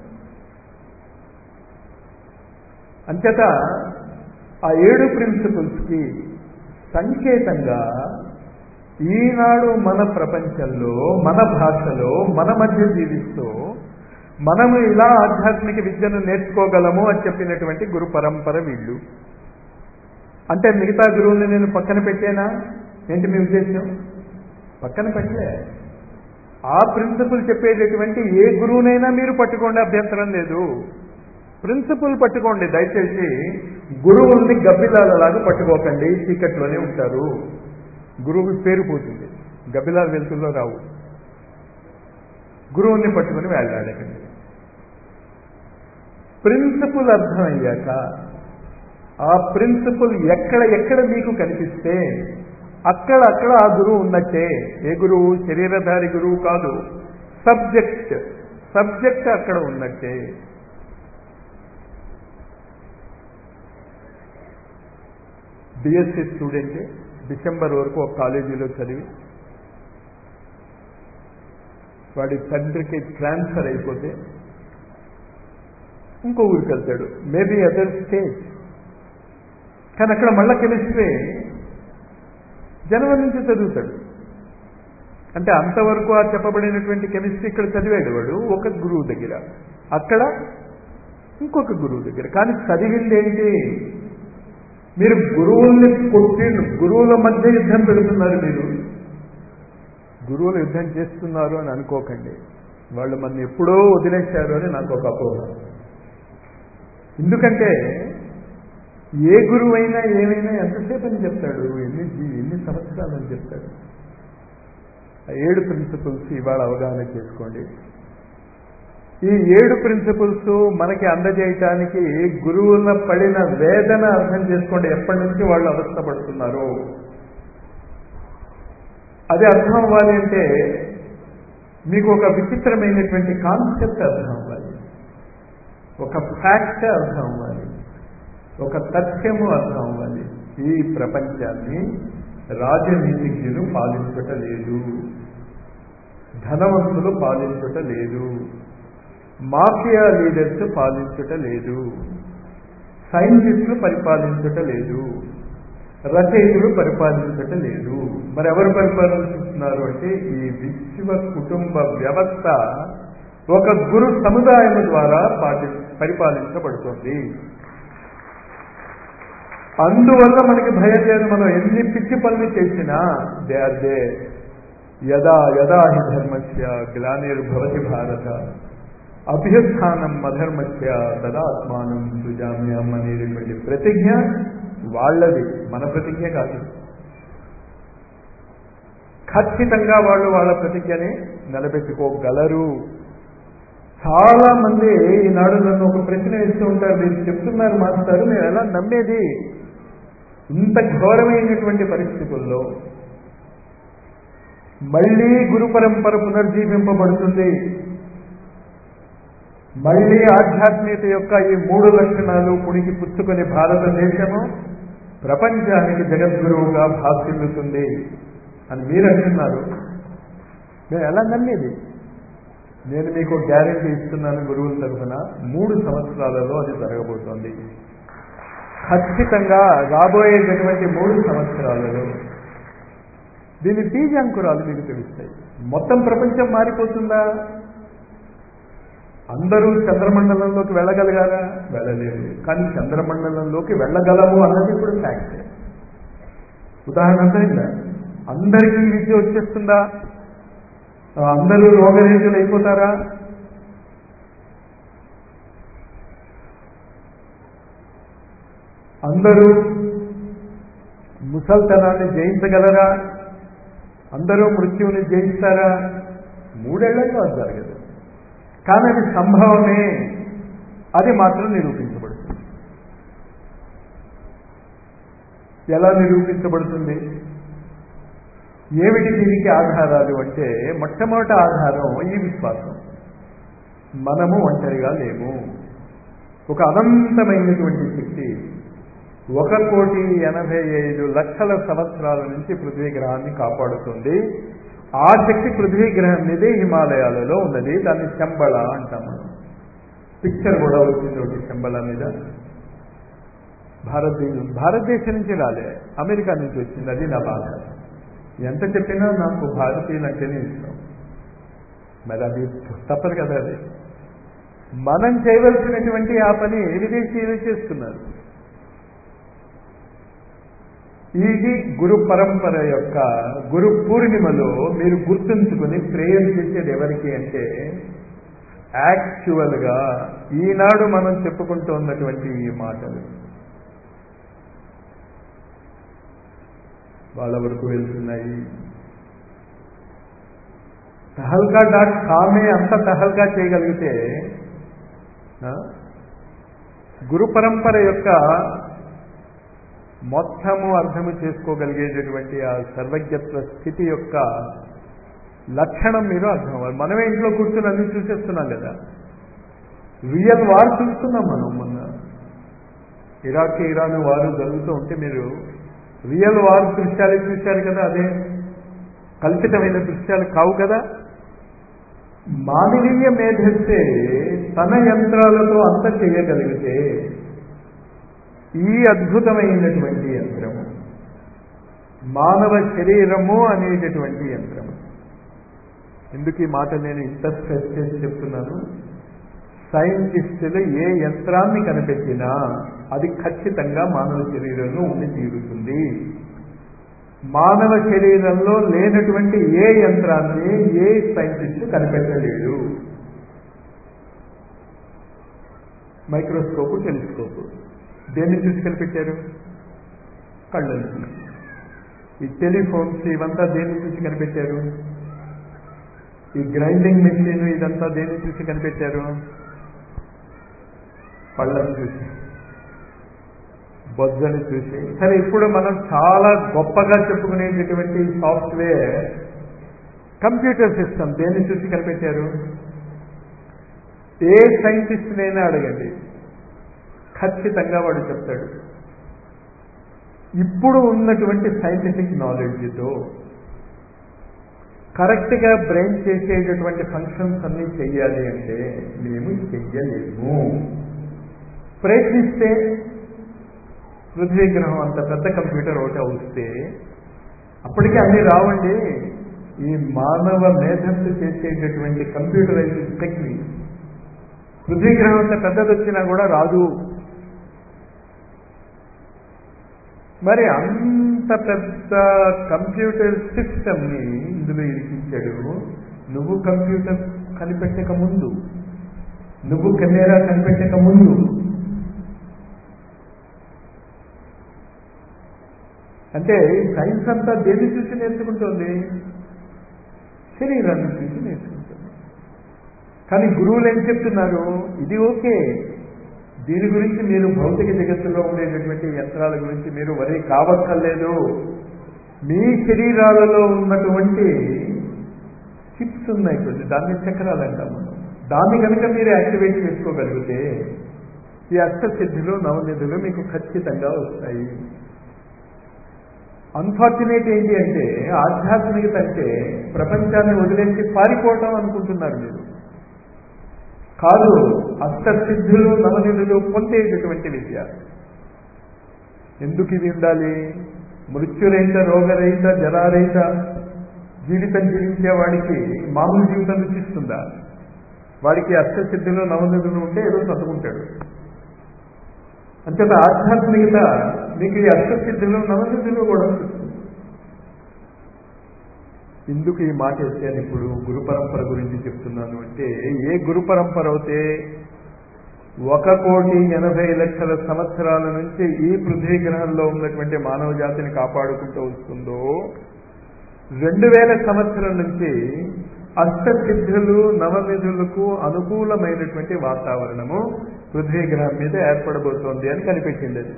అంచేత ఆ ఏడు ప్రిన్సిపల్స్కి సంకేతంగా ఈనాడు మన ప్రపంచంలో మన భాషలో మన మధ్య జీవిస్తూ మనము ఇలా ఆధ్యాత్మిక విద్యను నేర్చుకోగలము అని చెప్పినటువంటి గురు పరంపర వీళ్ళు అంటే మిగతా గురువుని నేను పక్కన పెట్టేనా ఏంటి మీ ఉద్దేశం పక్కన పెట్టలే ఆ ప్రిన్సిపల్ చెప్పేటటువంటి ఏ గురువునైనా మీరు పట్టుకోండి అభ్యంతరం లేదు ప్రిన్సిపల్ పట్టుకోండి దయచేసి గురువుల్ని గబ్బిలాలలాగా పట్టుకోకండి చీకట్లోనే ఉంటారు గురువు పేరు పోతుంది గబ్బిలాల వెలుతుల్లో రావు గురువుని పట్టుకుని వెళ్ళాడకండి ప్రిన్సిపల్ అర్థమయ్యాక ఆ ప్రిన్సిపల్ ఎక్కడ ఎక్కడ మీకు కనిపిస్తే అక్కడ అక్కడ ఆ గురువు ఉన్నట్టే ఏ గురువు శరీరధారి గురువు కాదు సబ్జెక్ట్ సబ్జెక్ట్ అక్కడ ఉన్నట్టే బిఎస్సి స్టూడెంట్ డిసెంబర్ వరకు ఒక కాలేజీలో చదివి వాడి తండ్రికి ట్రాన్స్ఫర్ అయిపోతే ఇంకో ఊరికి వెళ్తాడు మేబీ అదర్ స్టేట్ కానీ అక్కడ మళ్ళా కెమిస్ట్రీ జనవరి నుంచి చదువుతాడు అంటే అంతవరకు ఆ చెప్పబడినటువంటి కెమిస్ట్రీ ఇక్కడ చదివాడు వాడు ఒక గురువు దగ్గర అక్కడ ఇంకొక గురువు దగ్గర కానీ చదివింది ఏంటి మీరు గురువుల్ని కొట్టి గురువుల మధ్య యుద్ధం పెడుతున్నారు మీరు గురువులు యుద్ధం చేస్తున్నారు అని అనుకోకండి వాళ్ళు మన ఎప్పుడో వదిలేశారు అని నాకు ఒక అపోహ ఎందుకంటే ఏ గురువు అయినా ఏమైనా ఎంతసేపు అని చెప్తాడు ఎన్ని ఎన్ని సంవత్సరాలు అని చెప్తాడు ఆ ఏడు ప్రిన్సిపల్స్ ఇవాళ అవగాహన చేసుకోండి ఈ ఏడు ప్రిన్సిపల్స్ మనకి అందజేయటానికి గురువుల పడిన వేదన అర్థం చేసుకోండి ఎప్పటి నుంచి వాళ్ళు అవస్థపడుతున్నారు అది అర్థం అవ్వాలి అంటే మీకు ఒక విచిత్రమైనటువంటి కాన్సెప్ట్ అర్థం అవ్వాలి ఒక ఫ్యాక్ట్ అర్థం అవ్వాలి ఒక తథ్యము అర్థం అవ్వాలి ఈ ప్రపంచాన్ని రాజనీతిజ్ఞులు పాలించుట లేదు ధనవంతులు పాలించుట లేదు మాఫియా లీడర్స్ పాలించుట లేదు సైంటిస్టులు పరిపాలించుట లేదు రచయితులు పరిపాలించుట లేదు మరి ఎవరు పరిపాలిస్తున్నారు అంటే ఈ విశ్వ కుటుంబ వ్యవస్థ ఒక గురు సముదాయం ద్వారా పాటి పరిపాలించబడుతుంది అందువల్ల మనకి భయం లేదు మనం ఎన్ని పిచ్చి పనులు చేసినా దే ఆర్ దే యదా యదా హి ధర్మస్య గ్లానిర్భవతి భారత అభ్యుత్నం అధర్మస్య తదాత్మానం సుజామ్యం అనేటువంటి ప్రతిజ్ఞ వాళ్ళది మన ప్రతిజ్ఞ కాదు ఖచ్చితంగా వాళ్ళు వాళ్ళ ప్రతిజ్ఞని నిలబెట్టుకోగలరు చాలా మంది ఈనాడు నన్ను ఒక ప్రశ్న వేస్తూ ఉంటారు మీరు చెప్తున్నారు మాస్టారు నేను ఎలా నమ్మేది ఇంత ఘోరమైనటువంటి పరిస్థితుల్లో మళ్ళీ గురు పరంపర పునర్జీవింపబడుతుంది మళ్ళీ ఆధ్యాత్మికత యొక్క ఈ మూడు లక్షణాలు పుణికి పుచ్చుకొని భారతదేశము ప్రపంచానికి జగద్గురువుగా భాసిల్లుతుంది అని మీరు అంటున్నారు నేను ఎలా నమ్మేది నేను మీకు గ్యారెంటీ ఇస్తున్నాను గురువుల తరఫున మూడు సంవత్సరాలలో అది జరగబోతోంది ఖచ్చితంగా రాబోయేటటువంటి మూడు సంవత్సరాలలో దీని బీజాంకురాలు మీకు తెలుస్తాయి మొత్తం ప్రపంచం మారిపోతుందా అందరూ చంద్రమండలంలోకి వెళ్ళగలిగారా వెళ్ళలేదు కానీ చంద్రమండలంలోకి వెళ్ళగలము అన్నది ఇప్పుడు ఫ్యాక్ట్ ఉదాహరణ అర్థమైందా అందరికీ విద్య వచ్చేస్తుందా అందరూ రోగరేజులు అయిపోతారా అందరూ ముసల్తనాన్ని జయించగలరా అందరూ మృత్యువుని జయిస్తారా మూడేళ్లలో అది జరగదు కానీ అది సంభవమే అది మాత్రం నిరూపించబడుతుంది ఎలా నిరూపించబడుతుంది ఏమిటి దీనికి ఆధారాలు అంటే మొట్టమొదటి ఆధారం ఈ విశ్వాసం మనము ఒంటరిగా లేము ఒక అనంతమైనటువంటి శక్తి ఒక కోటి ఎనభై ఐదు లక్షల సంవత్సరాల నుంచి పృథ్వీ గ్రహాన్ని కాపాడుతుంది ఆ శక్తి పృథ్వీ గ్రహం మీదే హిమాలయాలలో ఉన్నది దాన్ని చెంబళ అంటాం మనం పిక్చర్ కూడా వచ్చింది ఒకటి చెంబళ మీద భారతదేశం భారతదేశం నుంచి రాలే అమెరికా నుంచి వచ్చింది అది నా బాధ ఎంత చెప్పినా నాకు భారతీయులు అంటేనే ఇష్టం మరి అది తప్పదు కదా అది మనం చేయవలసినటువంటి ఆ పని విదేశీయులు చేస్తున్నారు ఇది గురు పరంపర యొక్క గురు పూర్ణిమలో మీరు గుర్తుంచుకుని ప్రేయర్ చేసేది ఎవరికి అంటే యాక్చువల్గా ఈనాడు మనం చెప్పుకుంటూ ఉన్నటువంటి ఈ మాటలు వాళ్ళ వరకు వెళ్తున్నాయి తహల్కా డాట్ కామే అంత తహల్కా చేయగలిగితే గురు పరంపర యొక్క మొత్తము అర్థము చేసుకోగలిగేటటువంటి ఆ సర్వజ్ఞత్వ స్థితి యొక్క లక్షణం మీరు అర్థం అవ్వాలి మనమే ఇంట్లో కూర్చొని అన్ని చూసేస్తున్నాం కదా రియల్ వార్ చూస్తున్నాం మనం మొన్న ఇరాక్ ఇరాన్ వారు జరుగుతూ ఉంటే మీరు రియల్ వార్ దృశ్యాలు చూశారు కదా అదే కల్పితమైన దృశ్యాలు కావు కదా మానవీయ మేధస్సే తన యంత్రాలతో అంత చేయగలిగితే ఈ అద్భుతమైనటువంటి యంత్రము మానవ శరీరము అనేటటువంటి యంత్రము ఎందుకు ఈ మాట నేను ఇంత స్ట్రెస్ చేసి చెప్తున్నాను సైంటిస్టులు ఏ యంత్రాన్ని కనిపెట్టినా అది ఖచ్చితంగా మానవ శరీరంలో ఉండి తీరుతుంది మానవ శరీరంలో లేనటువంటి ఏ యంత్రాన్ని ఏ సైంటిస్ట్ కనిపెట్టలేడు మైక్రోస్కోపు టెలిస్కోపు దేన్ని చూసి కనిపెట్టారు కళ్ళను చూసి ఈ టెలిఫోన్స్ ఇవంతా దేన్ని చూసి కనిపెట్టారు ఈ గ్రైండింగ్ మెషిన్ ఇదంతా దేన్ని చూసి కనిపెట్టారు పళ్ళను చూసి బొజ్జని చూసి సరే ఇప్పుడు మనం చాలా గొప్పగా చెప్పుకునేటటువంటి సాఫ్ట్వేర్ కంప్యూటర్ సిస్టమ్ దేన్ని చూసి కనిపెట్టారు ఏ సైంటిస్ట్నైనా అడగండి ఖచ్చితంగా వాడు చెప్తాడు ఇప్పుడు ఉన్నటువంటి సైంటిఫిక్ నాలెడ్జ్తో కరెక్ట్గా బ్రెయిన్ చేసేటటువంటి ఫంక్షన్స్ అన్నీ చెయ్యాలి అంటే మేము చెయ్యలేము ప్రయత్నిస్తే పృథ్వీ గ్రహం అంత పెద్ద కంప్యూటర్ ఒకటి వస్తే అప్పటికే అన్ని రావండి ఈ మానవ మేధస్సు చేసేటటువంటి కంప్యూటరైజ్ టెక్నిక్ పృథ్వీ గ్రహం అంత పెద్దది వచ్చినా కూడా రాదు మరి అంత పెద్ద కంప్యూటర్ సిస్టమ్ని ఇందులో ఇరికించాడు నువ్వు కంప్యూటర్ కనిపెట్టక ముందు నువ్వు కెమెరా కనిపెట్టక ముందు అంటే సైన్స్ అంతా దేన్ని చూసి నేర్చుకుంటుంది శరీరాన్ని చూసి నేర్చుకుంటుంది కానీ గురువులు ఏం చెప్తున్నారు ఇది ఓకే దీని గురించి మీరు భౌతిక జగత్తులో ఉండేటటువంటి యంత్రాల గురించి మీరు వరి కావక్కర్లేదు మీ శరీరాలలో ఉన్నటువంటి చిప్స్ ఉన్నాయి కొన్ని దాన్ని చక్రాలు అంటాం మనం దాన్ని కనుక మీరు యాక్టివేట్ చేసుకోగలిగితే ఈ అష్టసిద్ధులు నవనిధులు మీకు ఖచ్చితంగా వస్తాయి అన్ఫార్చునేట్ ఏంటి అంటే ఆధ్యాత్మికత అంటే ప్రపంచాన్ని వదిలేసి పారిపోవటం అనుకుంటున్నారు మీరు కాదు అష్టసిద్ధులు నవనిధులు పొందేటటువంటి విద్య ఎందుకు ఇది ఉండాలి మృత్యురహిత రోగరహిత జరారహిత జీవితం జీవించే వాడికి మామూలు జీవితం రుచిస్తుందా వాడికి అష్టసిద్ధులు నవనిధులు ఉంటే ఏదో చదువుకుంటాడు అంచేత ఆధ్యాత్మికత మీకు ఈ అష్టసిద్ధులు నవనిధులు కూడా చూస్తుంది ఎందుకు ఈ మాట వచ్చాను ఇప్పుడు గురు పరంపర గురించి చెప్తున్నాను అంటే ఏ గురు పరంపర అయితే ఒక కోటి ఎనభై లక్షల సంవత్సరాల నుంచి ఈ పృథ్వీ గ్రహంలో ఉన్నటువంటి మానవ జాతిని కాపాడుకుంటూ వస్తుందో రెండు వేల సంవత్సరం నుంచి అష్టసిద్ధులు నవనిధులకు అనుకూలమైనటువంటి వాతావరణము పృథ్వీ గ్రహం మీద ఏర్పడబోతోంది అని కనిపెట్టింది అది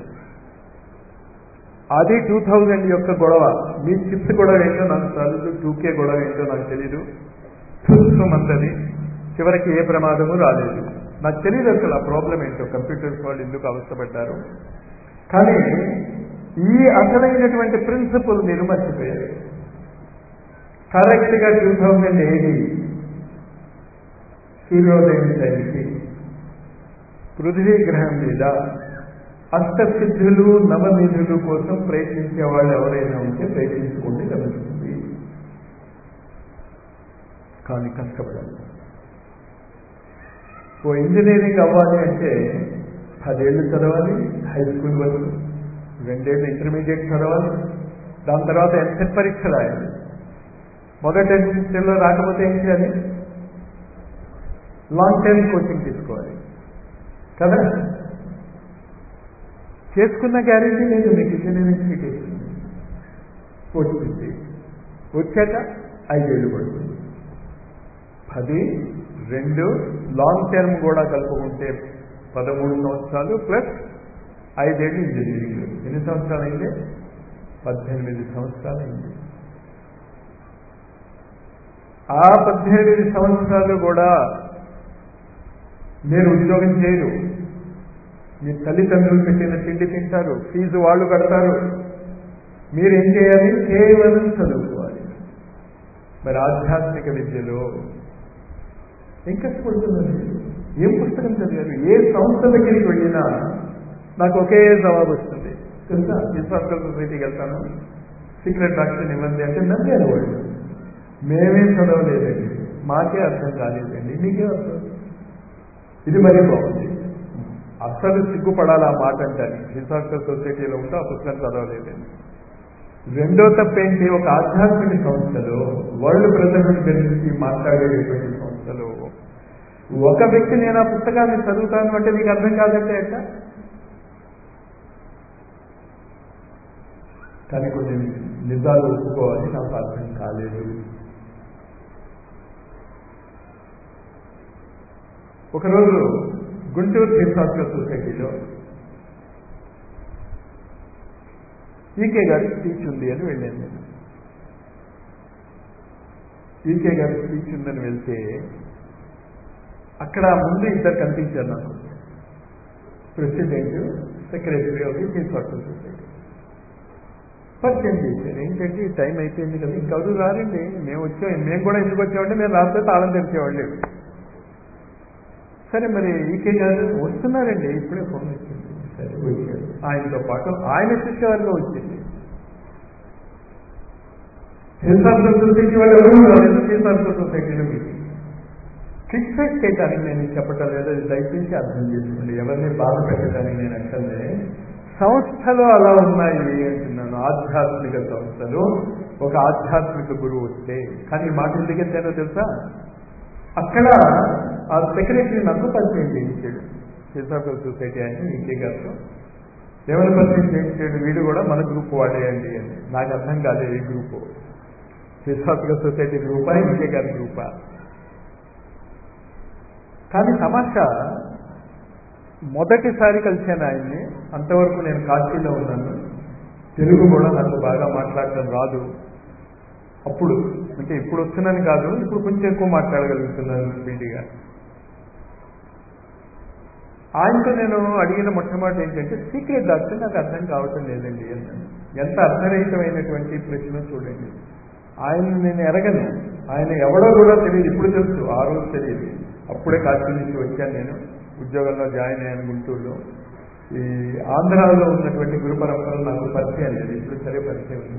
అది టూ థౌజండ్ యొక్క గొడవ మీ చిప్స్ గొడవ ఏంటో నాకు తెలుసు టూకే గొడవ ఏంటో నాకు తెలీదు మంతది చివరికి ఏ ప్రమాదము రాలేదు నాకు తెలియదు అసలు ఆ ప్రాబ్లం ఏంటో కంప్యూటర్స్ వాళ్ళు ఎందుకు అవస్థపడ్డారు కానీ ఈ అసలైనటువంటి ప్రిన్సిపల్ మీరు మర్చిపోయారు కరెక్ట్గా టూ థౌజండ్ ఎయిటీ సూర్యోదయం టైంకి పృథ్వీ గ్రహం మీద అష్టసిద్ధులు నవనిధులు కోసం ప్రయత్నించే వాళ్ళు ఎవరైనా ఉంటే ప్రయత్నించుకోండి కలుగుతుంది కానీ కష్టపడాలి ఓ ఇంజనీరింగ్ అవ్వాలి అంటే పదేళ్ళు చదవాలి హై స్కూల్ వరకు రెండేళ్ళు ఇంటర్మీడియట్ చదవాలి దాని తర్వాత ఎంసెట్ పరీక్ష రాయాలి మొదటి ఎంసెట్లో రాకపోతే ఏం చేయాలి లాంగ్ టైం కోచింగ్ తీసుకోవాలి కదా చేసుకున్న గ్యారెంటీ లేదు మీకు ఇంజనీరింగ్ సీట్ వస్తుంది వచ్చింది వచ్చాక ఐదేళ్ళు పడుతుంది పది రెండు లాంగ్ టర్మ్ కూడా కలుపుకుంటే పదమూడు సంవత్సరాలు ప్లస్ ఐదేళ్ళు ఇంజనీరింగ్ ఎన్ని సంవత్సరాలు అయింది పద్దెనిమిది సంవత్సరాలు అయింది ఆ పద్దెనిమిది సంవత్సరాలు కూడా మీరు ఉద్యోగం చేయరు మీ తల్లిదండ్రులు పెట్టిన తిండి తింటారు ఫీజు వాళ్ళు కడతారు మీరేం చేయాలి కేవలం చదువుకోవాలి మరి ఆధ్యాత్మిక విద్యలో ఏం కష్టపడుతున్నారు ఏం పుస్తకం చదివారు ఏ సంస్థ దగ్గరికి వెళ్ళినా నాకు ఒకే జవాబు వస్తుంది తెలుసా హిస్టారికల్ సొసైటీకి వెళ్తాను సీక్రెట్ డాక్టర్ ఇవ్వండి అంటే నవ్వారు వాళ్ళు మేమేం చదవలేదండి మాకే అర్థం కాలేదండి మీకే అర్థం ఇది మరీ బాగుంది అసలు సిగ్గుపడాలి ఆ మాట అంటే హిస్టారికల్ సొసైటీలో ఉంటే ఆ పుస్తకం చదవలేదండి రెండో తప్పేంటి ఒక ఆధ్యాత్మిక సంస్థలో వరల్డ్ బ్రదర్హుడ్ గురించి మాట్లాడేటువంటి సంస్థలో ఒక వ్యక్తి నేను ఆ పుస్తకాన్ని చదువుతాను అంటే నీకు అర్థం కాదంటే ఎట్ట కానీ కొన్ని నిజాలు ఒప్పుకోవాలి నాకు అర్థం కాలేదు ఒకరోజు గుంటూరు హిస్టారికల్ సొసైటీలో ఈకే గారి స్పీచ్ ఉంది అని వెళ్ళాను నేను ఈకే గారి స్పీచ్ ఉందని వెళ్తే అక్కడ ముందు ఇద్దరు కనిపించారు నాకు president secretary of the historical society పరిచయం చేశారు ఏంటంటే ఈ టైం అయిపోయింది కదా ఇంకెవరు రారండి మేము వచ్చాం మేము కూడా ఎందుకు వచ్చామంటే మేము రాస్తే తాళం తెరిచేవాళ్ళు సరే మరి ఈకే గారు వస్తున్నారండి ఇప్పుడే ఫోన్ వచ్చింది సరే వచ్చారు ఆయనతో పాటు ఆయన శిష్యవర్గం వచ్చింది హింసాత్మక సొసైటీ వాళ్ళు ఎవరు రాలేదు హింసాత్మక సొసైటీలో మీటింగ్ క్రిటిసైజ్ చేయడానికి నేను చెప్పటం లేదు అది దయచేసి అర్థం చేసుకోండి ఎవరిని బాధ పెట్టడానికి నేను అంటే సంస్థలు అలా ఉన్నాయి అంటున్నాను ఆధ్యాత్మిక సంస్థలు ఒక ఆధ్యాత్మిక గురువు వస్తే కానీ ఈ మాట ఎందుకు ఎత్తానో తెలుసా అక్కడ ఆ సెక్రటరీ నాకు పరిచయం చేయించాడు హిస్టారికల్ సొసైటీ అని ఇంకే గారితో ఎవరి పరిచయం చేయించాడు వీడు కూడా మన గ్రూప్ వాడేయండి అని నాకు అర్థం కాలేదు ఈ గ్రూపు హిస్టారికల్ సొసైటీ గ్రూపా ఇంకే గారి గ్రూపా కానీ తమాషా మొదటిసారి కలిశాను ఆయన్ని అంతవరకు నేను కాశీలో ఉన్నాను తెలుగు కూడా నాకు బాగా మాట్లాడటం రాదు అప్పుడు అంటే ఇప్పుడు వస్తున్నాను కాదు ఇప్పుడు కొంచెం ఎక్కువ మాట్లాడగలుగుతున్నాను స్పీడ్గా ఆయనతో నేను అడిగిన మొట్టమొదటి ఏంటంటే సీక్రెట్ డాక్టర్ నాకు అర్థం కావటం లేదండి అన్నాను ఎంత అర్థరహితమైనటువంటి ప్రశ్న చూడండి ఆయన నేను ఎరగను ఆయన ఎవడో కూడా తెలియదు ఇప్పుడు తెలుసు ఆ రోజు తెలియదు అప్పుడే కాశీ నుంచి వచ్చాను నేను ఉద్యోగంలో జాయిన్ అయ్యాను గుంటూరులో ఈ ఆంధ్రాలో ఉన్నటువంటి గురు పరంపర నాకు పరిచయం లేదు ఇప్పుడు సరే పరిచయం ఉంది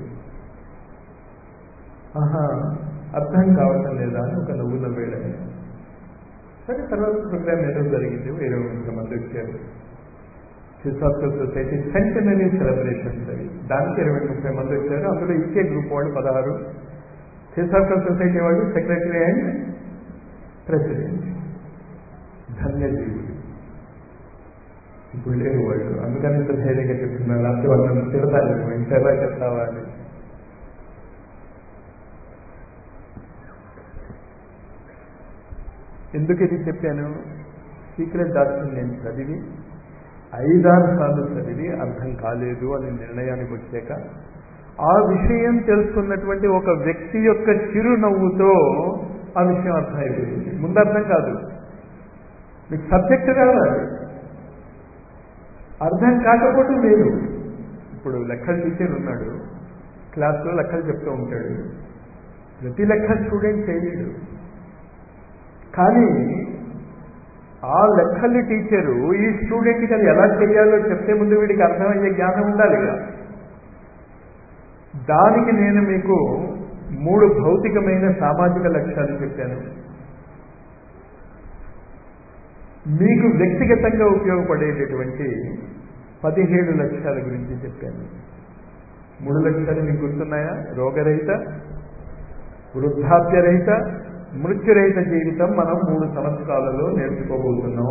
ఆహా అర్థం కావటం లేదా అని ఒక నవ్వు నవ్వేయడం సరే తర్వాత ప్రోగ్రామ్ ఏదో జరిగింది వేరే మంది వచ్చారు హిస్టారికల్ సొసైటీ సెంటనరీ సెలబ్రేషన్స్ అవి దానికి ఇరవై ముప్పై మంది వచ్చారు అందులో ఇచ్చే గ్రూప్ వాళ్ళు పదహారు హిస్టారికల్ సొసైటీ వాళ్ళు సెక్రటరీ అండ్ ప్రెసిడెంట్ ధన్యజీవులు ఇప్పుడు లేరు వాళ్ళు అందుకని ఇంత ధైర్యంగా చెప్తున్నారు లేకపోతే వాళ్ళని తిడతాను ఇంత ఎలా చెప్తావా అని ఎందుకు ఇది చెప్పాను సీక్రెట్ డాక్టర్ నేను చదివి ఐదారు సార్లు చదివి అర్థం కాలేదు అని నిర్ణయానికి వచ్చాక ఆ విషయం తెలుసుకున్నటువంటి ఒక వ్యక్తి యొక్క చిరునవ్వుతో ఆ విషయం అర్థమైపోయింది ముందు అర్థం కాదు మీకు సబ్జెక్ట్ కావాలి అర్థం కాకపోతే లేదు ఇప్పుడు లెక్కలు టీచర్ ఉన్నాడు క్లాస్లో లెక్కలు చెప్తూ ఉంటాడు ప్రతి లెక్క స్టూడెంట్ చేయలేడు కానీ ఆ లెక్కలు టీచరు ఈ స్టూడెంట్కి అది ఎలా చేయాలో చెప్తే ముందు వీడికి అర్థమయ్యే జ్ఞానం ఉండాలిగా దానికి నేను మీకు మూడు భౌతికమైన సామాజిక లక్ష్యాలు చెప్పాను మీకు వ్యక్తిగతంగా ఉపయోగపడేటటువంటి పదిహేడు లక్ష్యాల గురించి చెప్పాను మూడు లక్ష్యాలు మీకు గుర్తున్నాయా రోగరహిత వృద్ధాప్యరహిత మృత్యురహిత జీవితం మనం మూడు సంవత్సరాలలో నేర్చుకోబోతున్నాం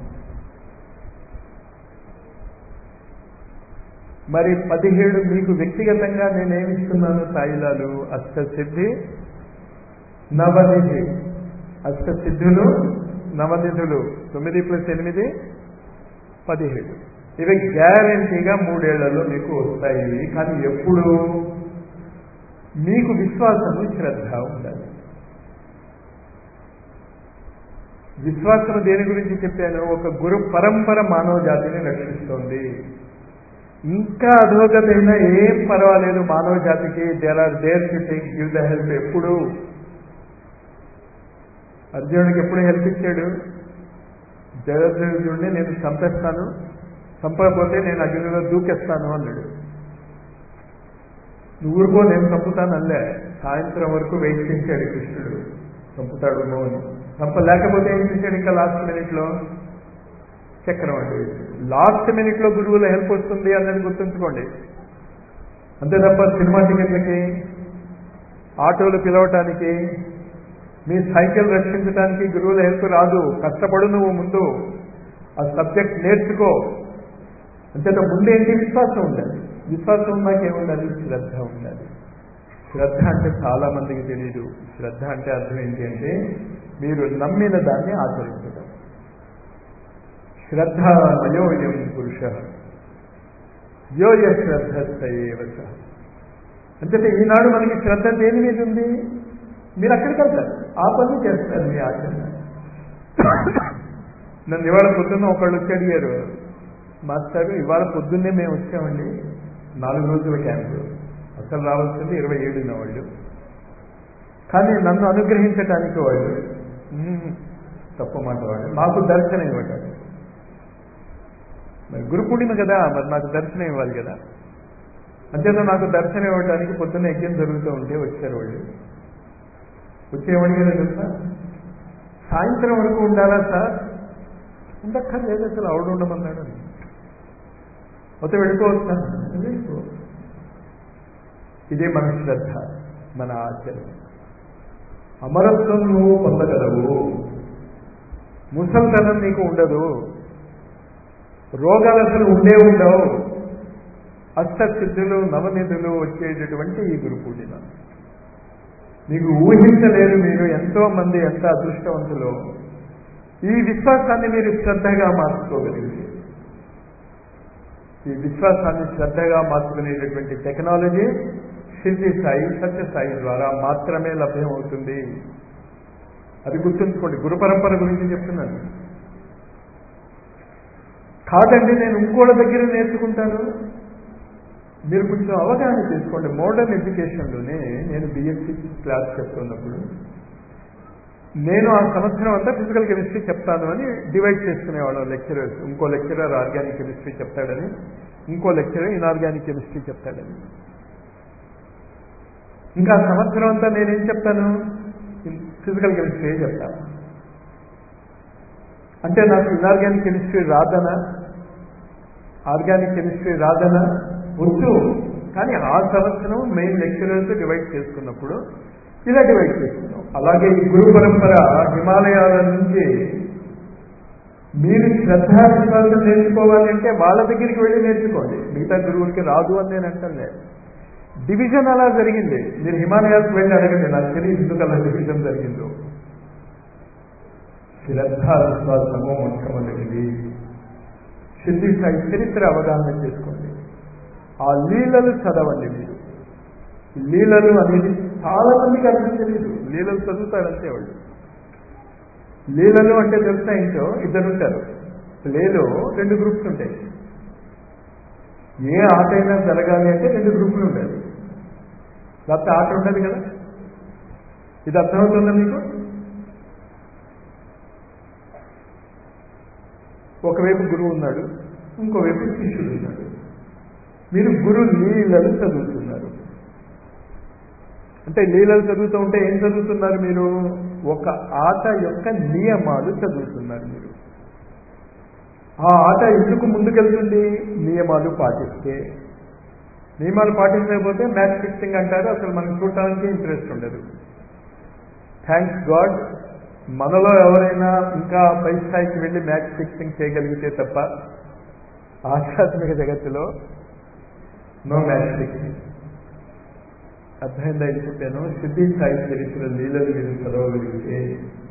మరి పదిహేడు మీకు వ్యక్తిగతంగా నేనేమిస్తున్నాను సాయిలాలు అష్టసిద్ధి నవనిధి అష్టసిద్ధులు నవనిధులు తొమ్మిది ప్లస్ ఎనిమిది పదిహేడు ఇవి గ్యారంటీగా మూడేళ్లలో మీకు వస్తాయి కానీ ఎప్పుడు మీకు విశ్వాసము శ్రద్ధ ఉండాలి విశ్వాసం దేని గురించి చెప్పాను ఒక గురు పరంపర మానవ జాతిని రక్షిస్తోంది ఇంకా అధోగతైనా ఏం పర్వాలేదు మానవ జాతికి there are there to take give the help ఎప్పుడు అర్జునుడికి ఎప్పుడు హెల్ప్ ఇచ్చాడు జగద్దేవుడిని నేను చంపేస్తాను చంపకపోతే నేను అగ్నిలో దూకేస్తాను అన్నాడు నువ్వు ఊరుకో నేను చంపుతాను అల్లే సాయంత్రం వరకు వెయిట్ చేశాడు కృష్ణుడు చంపుతాడు అని చంపలేకపోతే ఏం చేశాడు ఇంకా లాస్ట్ మినిట్లో చక్రం అండి లాస్ట్ మినిట్లో గురువుల హెల్ప్ వస్తుంది అన్నది గుర్తుంచుకోండి అంతే తప్ప సినిమా టికెట్లకి ఆటోలు పిలవటానికి మీ సైకిల్ రక్షించడానికి గురువుల హెల్ప్ రాదు కష్టపడు నువ్వు ముందు ఆ సబ్జెక్ట్ నేర్చుకో అంతేత ముందు ఏంటి విశ్వాసం ఉండాలి విశ్వాసం ఉన్నాక ఏముండాలి శ్రద్ధ ఉండాలి శ్రద్ధ అంటే చాలా మందికి తెలియదు శ్రద్ధ అంటే అర్థం ఏంటి అంటే మీరు నమ్మిన దాన్ని ఆచరించడం శ్రద్ధ మయోయం పురుష యోయ శ్రద్ధ సయేవ అంతే ఈనాడు మనకి శ్రద్ధ దేని మీద ఉంది మీరు అక్కడికి వెళ్తారు ఆ పని చేస్తారు మీ ఆచరణ నన్ను ఇవాళ పొద్దున్న ఒకళ్ళు వచ్చి అడిగారు మాస్టారు ఇవాళ పొద్దున్నే మేము వచ్చామండి నాలుగు రోజుల క్యాంపు అసలు రావాల్సింది ఇరవై ఏడున వాళ్ళు కానీ నన్ను అనుగ్రహించటానికి వాళ్ళు తప్ప మాట వాళ్ళు మాకు దర్శనం ఇవ్వటానికి మరి గురు పూర్ణిమ కదా మరి నాకు దర్శనం ఇవ్వాలి కదా అంతేనా నాకు దర్శనం ఇవ్వడానికి పొద్దున్న యజ్ఞం జరుగుతూ ఉంటే వచ్చారు వాళ్ళు వచ్చేవాడిగా తెలుసా సాయంత్రం వరకు ఉండాలా సార్ ఉండక్కర్లేదు అసలు ఆవిడ ఉండమన్నాడు మొత్తం వెళ్ళిపోవచ్చా వెళ్ళిపో ఇదే మన శ్రద్ధ మన ఆచరణ అమరత్వం నువ్వు పొందగలవు ముసల్తనం నీకు ఉండదు రోగాలు అసలు ఉండే ఉండవు అష్టసిద్ధులు నవనిధులు వచ్చేటటువంటి ఈ గురు పూజన మీకు ఊహించలేరు మీరు ఎంతో మంది ఎంత అదృష్టవంతులో ఈ విశ్వాసాన్ని మీరు శ్రద్ధగా మార్చుకోగలిగితే ఈ విశ్వాసాన్ని శ్రద్ధగా మార్చుకునేటటువంటి టెక్నాలజీ సిద్ధి సాయి సత్యసాయి ద్వారా మాత్రమే లభ్యమవుతుంది అది గుర్తుంచుకోండి గురు పరంపర గురించి చెప్తున్నాను కాదండి నేను ఇంకోళ్ళ దగ్గర నేర్చుకుంటాను మీరు కొంచెం అవగాహన చేసుకోండి మోడర్న్ ఎడ్యుకేషన్లోనే నేను బిఎస్సి క్లాస్ చెప్తున్నప్పుడు నేను ఆ సంవత్సరం అంతా ఫిజికల్ కెమిస్ట్రీ చెప్తాను అని డివైడ్ చేసుకునేవాళ్ళం లెక్చరర్స్ ఇంకో లెక్చరర్ ఆర్గానిక్ కెమిస్ట్రీ చెప్తాడని ఇంకో లెక్చరర్ ఇన్ఆర్గానిక్ కెమిస్ట్రీ చెప్తాడని ఇంకా సంవత్సరం అంతా నేనేం చెప్తాను ఫిజికల్ కెమిస్ట్రీ చెప్తాను అంటే నాకు ఇన్ఆర్గానిక్ కెమిస్ట్రీ రాదనా ఆర్గానిక్ కెమిస్ట్రీ రాదనా వచ్చు కానీ ఆ సంవత్సరం మెయిన్ లెక్చరర్స్ డివైడ్ చేసుకున్నప్పుడు ఇలా డివైడ్ చేసుకున్నాం అలాగే ఈ గురు పరంపర హిమాలయాల నుంచి మీరు శ్రద్ధా విశ్వాసం నేర్చుకోవాలి అంటే వాళ్ళ దగ్గరికి వెళ్ళి నేర్చుకోండి మిగతా గురువులకి రాదు అని నేను అంటలే డివిజన్ అలా జరిగింది మీరు హిమాలయాలకు వెళ్ళి అడగండి నాకు తెలియదు ఎందుకు అలా డివిజన్ జరిగిందో శ్రద్ధా విశ్వాసము మొట్టమొదటిది సిద్ధి సాయి చరిత్ర అవగాహన చేసుకోండి ఆ లీలలు చదవండి మీరు లీలలు అనేది చాలా మందికి అర్థం తెలియదు లీలలు చదువుతారంటే వాళ్ళు లీలలు అంటే తెలుసా ఏంటో ఇద్దరు ఉంటారు ప్లేలో రెండు గ్రూప్స్ ఉంటాయి ఏ ఆట అయినా జరగాలి అంటే రెండు గ్రూపులు ఉండాలి లేకపోతే ఆట ఉండదు కదా ఇది అర్థమవుతుందా మీకు ఒకవైపు గురువు ఉన్నాడు ఇంకోవైపు శిష్యుడు ఉన్నాడు మీరు గురు లీలలు చదువుతున్నారు అంటే లీలలు చదువుతూ ఉంటే ఏం చదువుతున్నారు మీరు ఒక ఆట యొక్క నియమాలు చదువుతున్నారు మీరు ఆ ఆట ఎందుకు ముందుకెళ్తుంది నియమాలు పాటిస్తే నియమాలు పాటించకపోతే మ్యాచ్ ఫిక్సింగ్ అంటారు అసలు మనకు చూడటానికి ఇంట్రెస్ట్ ఉండదు థ్యాంక్స్ గాడ్ మనలో ఎవరైనా ఇంకా పై స్థాయికి వెళ్ళి మ్యాచ్ ఫిక్సింగ్ చేయగలిగితే తప్ప ఆధ్యాత్మిక జగత్తులో నో మ్యాచ్ ఫిక్సింగ్ అర్థమైందా ఇది చెప్పాను సిద్ధి సాయి చరిత్ర లీలలు మీరు చదవగలిగితే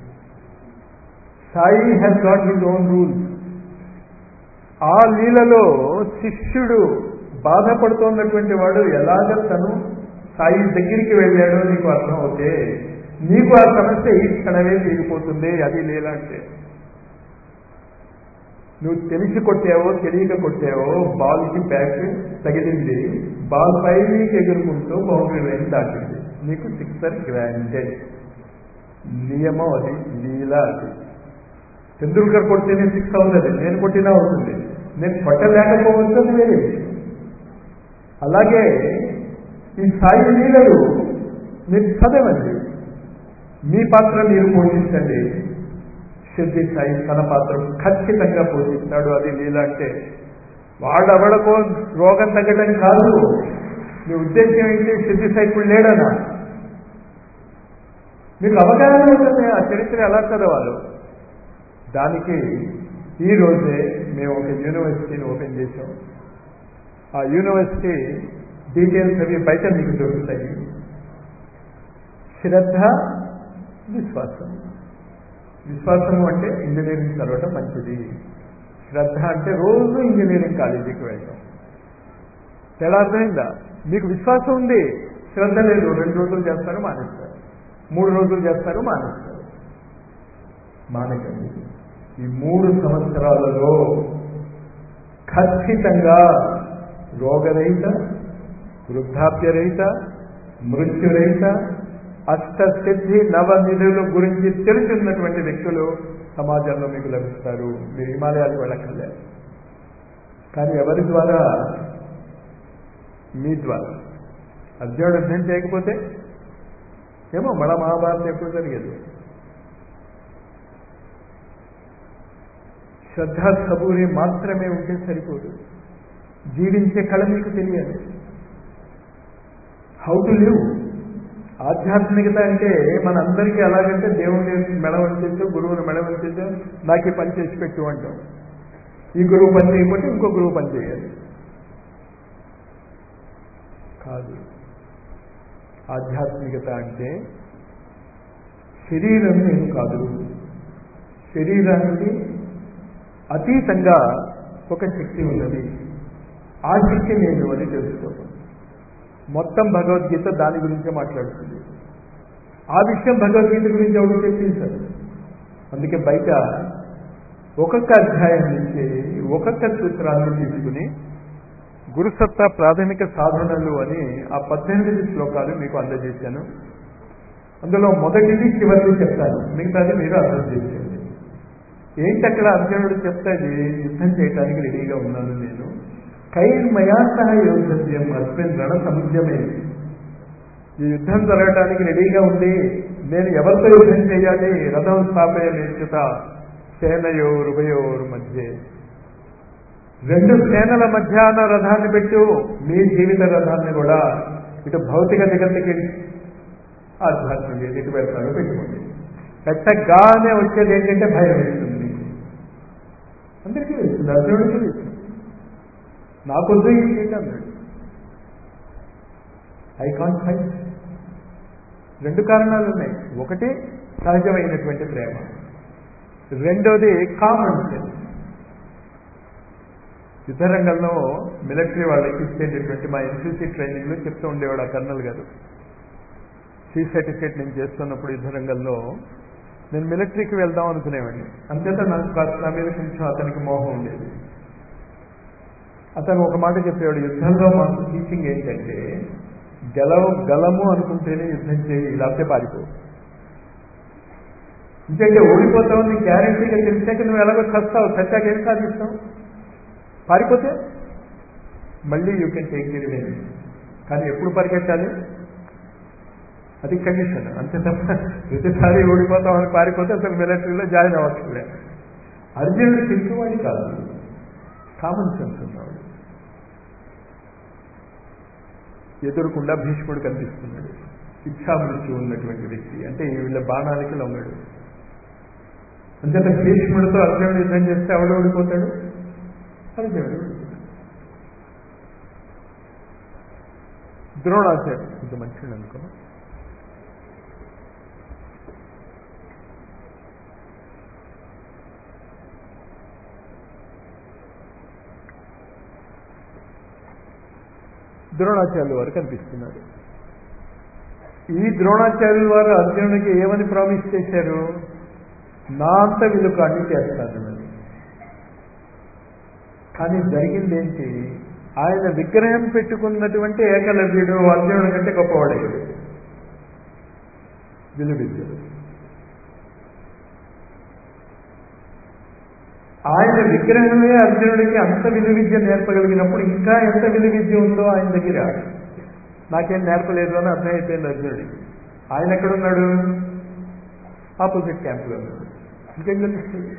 Sai has got his own rules ఆ లీలలో శిష్యుడు బాధపడుతున్నటువంటి వాడు ఎలాగ తను సాయి దగ్గరికి వెళ్ళాడో నీకు అర్థం అవుతే నీకు ఆ సమస్య ఈ క్షణమే తీరిపోతుంది అది లీల అంటే నువ్వు తెలిసి కొట్టావో తెలియక కొట్టావో బాల్కి బ్యాక్ తగిలింది బాల్ పైకి ఎగురుకుంటూ బౌండరీ లైన్ దాటింది నీకు సిక్సర్ గ్రాంటెడ్ నియమం అది లీల అది తెందుల్కర్ కొడితేనే సిక్స్ అవుతుంది నేను కొట్టినా అవుతుంది నేను కొట్టలేకపోవచ్చు అది వేరే విషయం అలాగే ఈ సాయి లీలలు మీరు చదవండి మీ పాత్ర మీరు పోషించండి సిద్ధి సాయి తన పాత్ర ఖచ్చితంగా పోషిస్తాడు అది లీల అంటే వాడెవడకో రోగం తగ్గడం కాదు మీ ఉద్దేశం ఏంటి సిద్ధి సాయి ఇప్పుడు లేడనా మీకు అవగాహన ఉంటుంది ఆ చరిత్ర ఎలా చదవాలో దానికి ఈ రోజే మేము ఒక యూనివర్సిటీని ఓపెన్ చేసాం ఆ యూనివర్సిటీ డీటెయిల్స్ అవి బయట మీకు దొరుకుతాయి శ్రద్ధ విశ్వాసం విశ్వాసము అంటే ఇంజనీరింగ్ చదవటం మంచిది శ్రద్ధ అంటే రోజు ఇంజనీరింగ్ కాలేజీకి వెళ్ళటం ఎలా అర్థమైందా మీకు విశ్వాసం ఉంది శ్రద్ధ లేదు రెండు రోజులు చేస్తారు మానేస్తారు మూడు రోజులు చేస్తారు మానేస్తారు మానకండి ఈ మూడు సంవత్సరాలలో ఖచ్చితంగా రోగరహిత వృద్ధాప్యరహిత మృత్యురహిత అష్టసిద్ధి నవనిధుల గురించి తెలుసున్నటువంటి వ్యక్తులు సమాజంలో మీకు లభిస్తారు మీరు హిమాలయాలకు వెళ్ళక్కర్లే కానీ ఎవరి ద్వారా మీ ద్వారా అర్జునుడు యుద్ధం చేయకపోతే ఏమో మన మహాభారతం ఎప్పుడు జరిగేది శ్రద్ధ సబూరి మాత్రమే ఉంటే సరిపోదు జీవించే కళ మీకు తెలియాలి హౌ టు లివ్ ఆధ్యాత్మికత అంటే మనందరికీ ఎలాగంటే దేవుని మెడ వంచు గురువుని మెడ వంచు నాకు ఈ పని చేసి పెట్టు అంటాం ఈ గురువు పని చేయకపోతే ఇంకో గురువు పని చేయాలి కాదు ఆధ్యాత్మికత అంటే శరీరం నేను కాదు శరీరానికి అతీతంగా ఒక శక్తి ఉన్నది ఆ శక్తి నేను అని తెలుసుకోవడం మొత్తం భగవద్గీత దాని గురించే మాట్లాడుతుంది ఆ విషయం భగవద్గీత గురించి ఎవరు చెప్పించారు అందుకే బయట ఒక్కొక్క అధ్యాయం నుంచి ఒక్కొక్క సూత్రాన్ని తీసుకుని గురుసత్తా ప్రాథమిక సాధనలు అని ఆ పద్దెనిమిది శ్లోకాలు మీకు అందజేశాను అందులో మొదటిది చివరిది చెప్తాను మిగతాది మీరు అర్థం చేసేయండి ఏంటి అక్కడ అర్జునుడు చెప్తాది యుద్ధం చేయడానికి రెడీగా ఉన్నాను నేను కైర్మయా సహ యోధవ్యం అస్మిన్ రణ సముద్యమే ఈ యుద్ధం జరగడానికి రెడీగా ఉంది నేను ఎవరితో యుద్ధం చేయాలి రథం స్థాపయ నేర్చుత సేనయోరు ఉభయోరు మధ్య రెండు సేనల మధ్యాహ్న రథాన్ని పెట్టు మీ జీవిత రథాన్ని కూడా ఇటు భౌతిక జగత్తుకి ఆధ్యాత్మిక ఎటు పెడతారో పెట్టుకోండి పెట్టగానే వచ్చేది ఏంటంటే భయం వేస్తుంది అందరికీ వేస్తుంది అర్జునుడికి వేస్తుంది నాకొద్దు ఏంటి అన్నాడు ఐ కాంట్ ఫైట్ రెండు కారణాలు ఉన్నాయి ఒకటి సహజమైనటువంటి ప్రేమ రెండోది కామన్ సెన్స్ యుద్ధరంగంలో మిలిటరీ వాళ్ళకి ఇచ్చేటటువంటి మా ఎన్సీసీ ట్రైనింగ్లో చెప్తూ ఉండేవాడు ఆ కర్నల్ గారు సి సర్టిఫికేట్ నేను చేస్తున్నప్పుడు యుద్ధరంగంలో నేను మిలిటరీకి వెళ్దాం అనుకునేవాడిని అంతేత నాకు కాస్త నా మీద కొంచెం అతనికి మోహం ఉండేది అతను ఒక మాట చెప్పేవాడు యుద్ధంలో మాకు టీచింగ్ ఏంటంటే గెలవ గలము అనుకుంటేనే యుద్ధం చేయి లేకపోతే పారిపో ఎందుకంటే ఓడిపోతావు నీ గ్యారంటీగా తెలిసాక నువ్వు ఎలాగో చస్తావు చచ్చాక ఏం సాధిస్తావు పారిపోతే మళ్ళీ you can take the revenge కానీ ఎప్పుడు పరిగెట్టాలి అది కండిషన్ అంతే తప్ప ప్రతిసారి ఓడిపోతామని పారిపోతే అసలు మిలిటరీలో జాయిన్ అవ్వట్లే అర్జునుడు తెలిసివాడి కాదు కామన్ సెన్స్ ఉన్నవాడు ఎదురుకుండా భీష్ముడు కనిపిస్తున్నాడు ఇచ్ఛామృత్యు ఉన్నటువంటి వ్యక్తి అంటే వీళ్ళ బాణానికి లొంగడు అంచేత భీష్ముడితో అర్జునుడు యుద్ధం చేస్తే ఎవడు ఓడిపోతాడు అర్జునుడు ద్రోణాచార్య ఇది మంచిది అనుకో ద్రోణాచార్యుల వారు కనిపిస్తున్నారు ఈ ద్రోణాచార్యుల వారు అర్జునుడికి ఏమని ప్రామిస్ చేశారు నా అంత విలుకాన్ని చేస్తాను అని కానీ జరిగిందేంటి ఆయన విగ్రహం పెట్టుకున్నటువంటి ఏకలవ్యుడు అర్జునుడి కంటే గొప్పవాడయ్యాడు విలువిద్యుడు ఆయన విగ్రహమే అర్జునుడికి అంత విలు విద్య నేర్పగలిగినప్పుడు ఇంకా ఎంత విలు విద్య ఉందో ఆయన దగ్గర నాకేం నేర్పలేదు అని అర్థమైపోయింది అర్జునుడికి ఆయన ఎక్కడున్నాడు ఆపోజిట్ క్యాంప్లో ఉన్నాడు ఇంకేం తెలుస్తుంది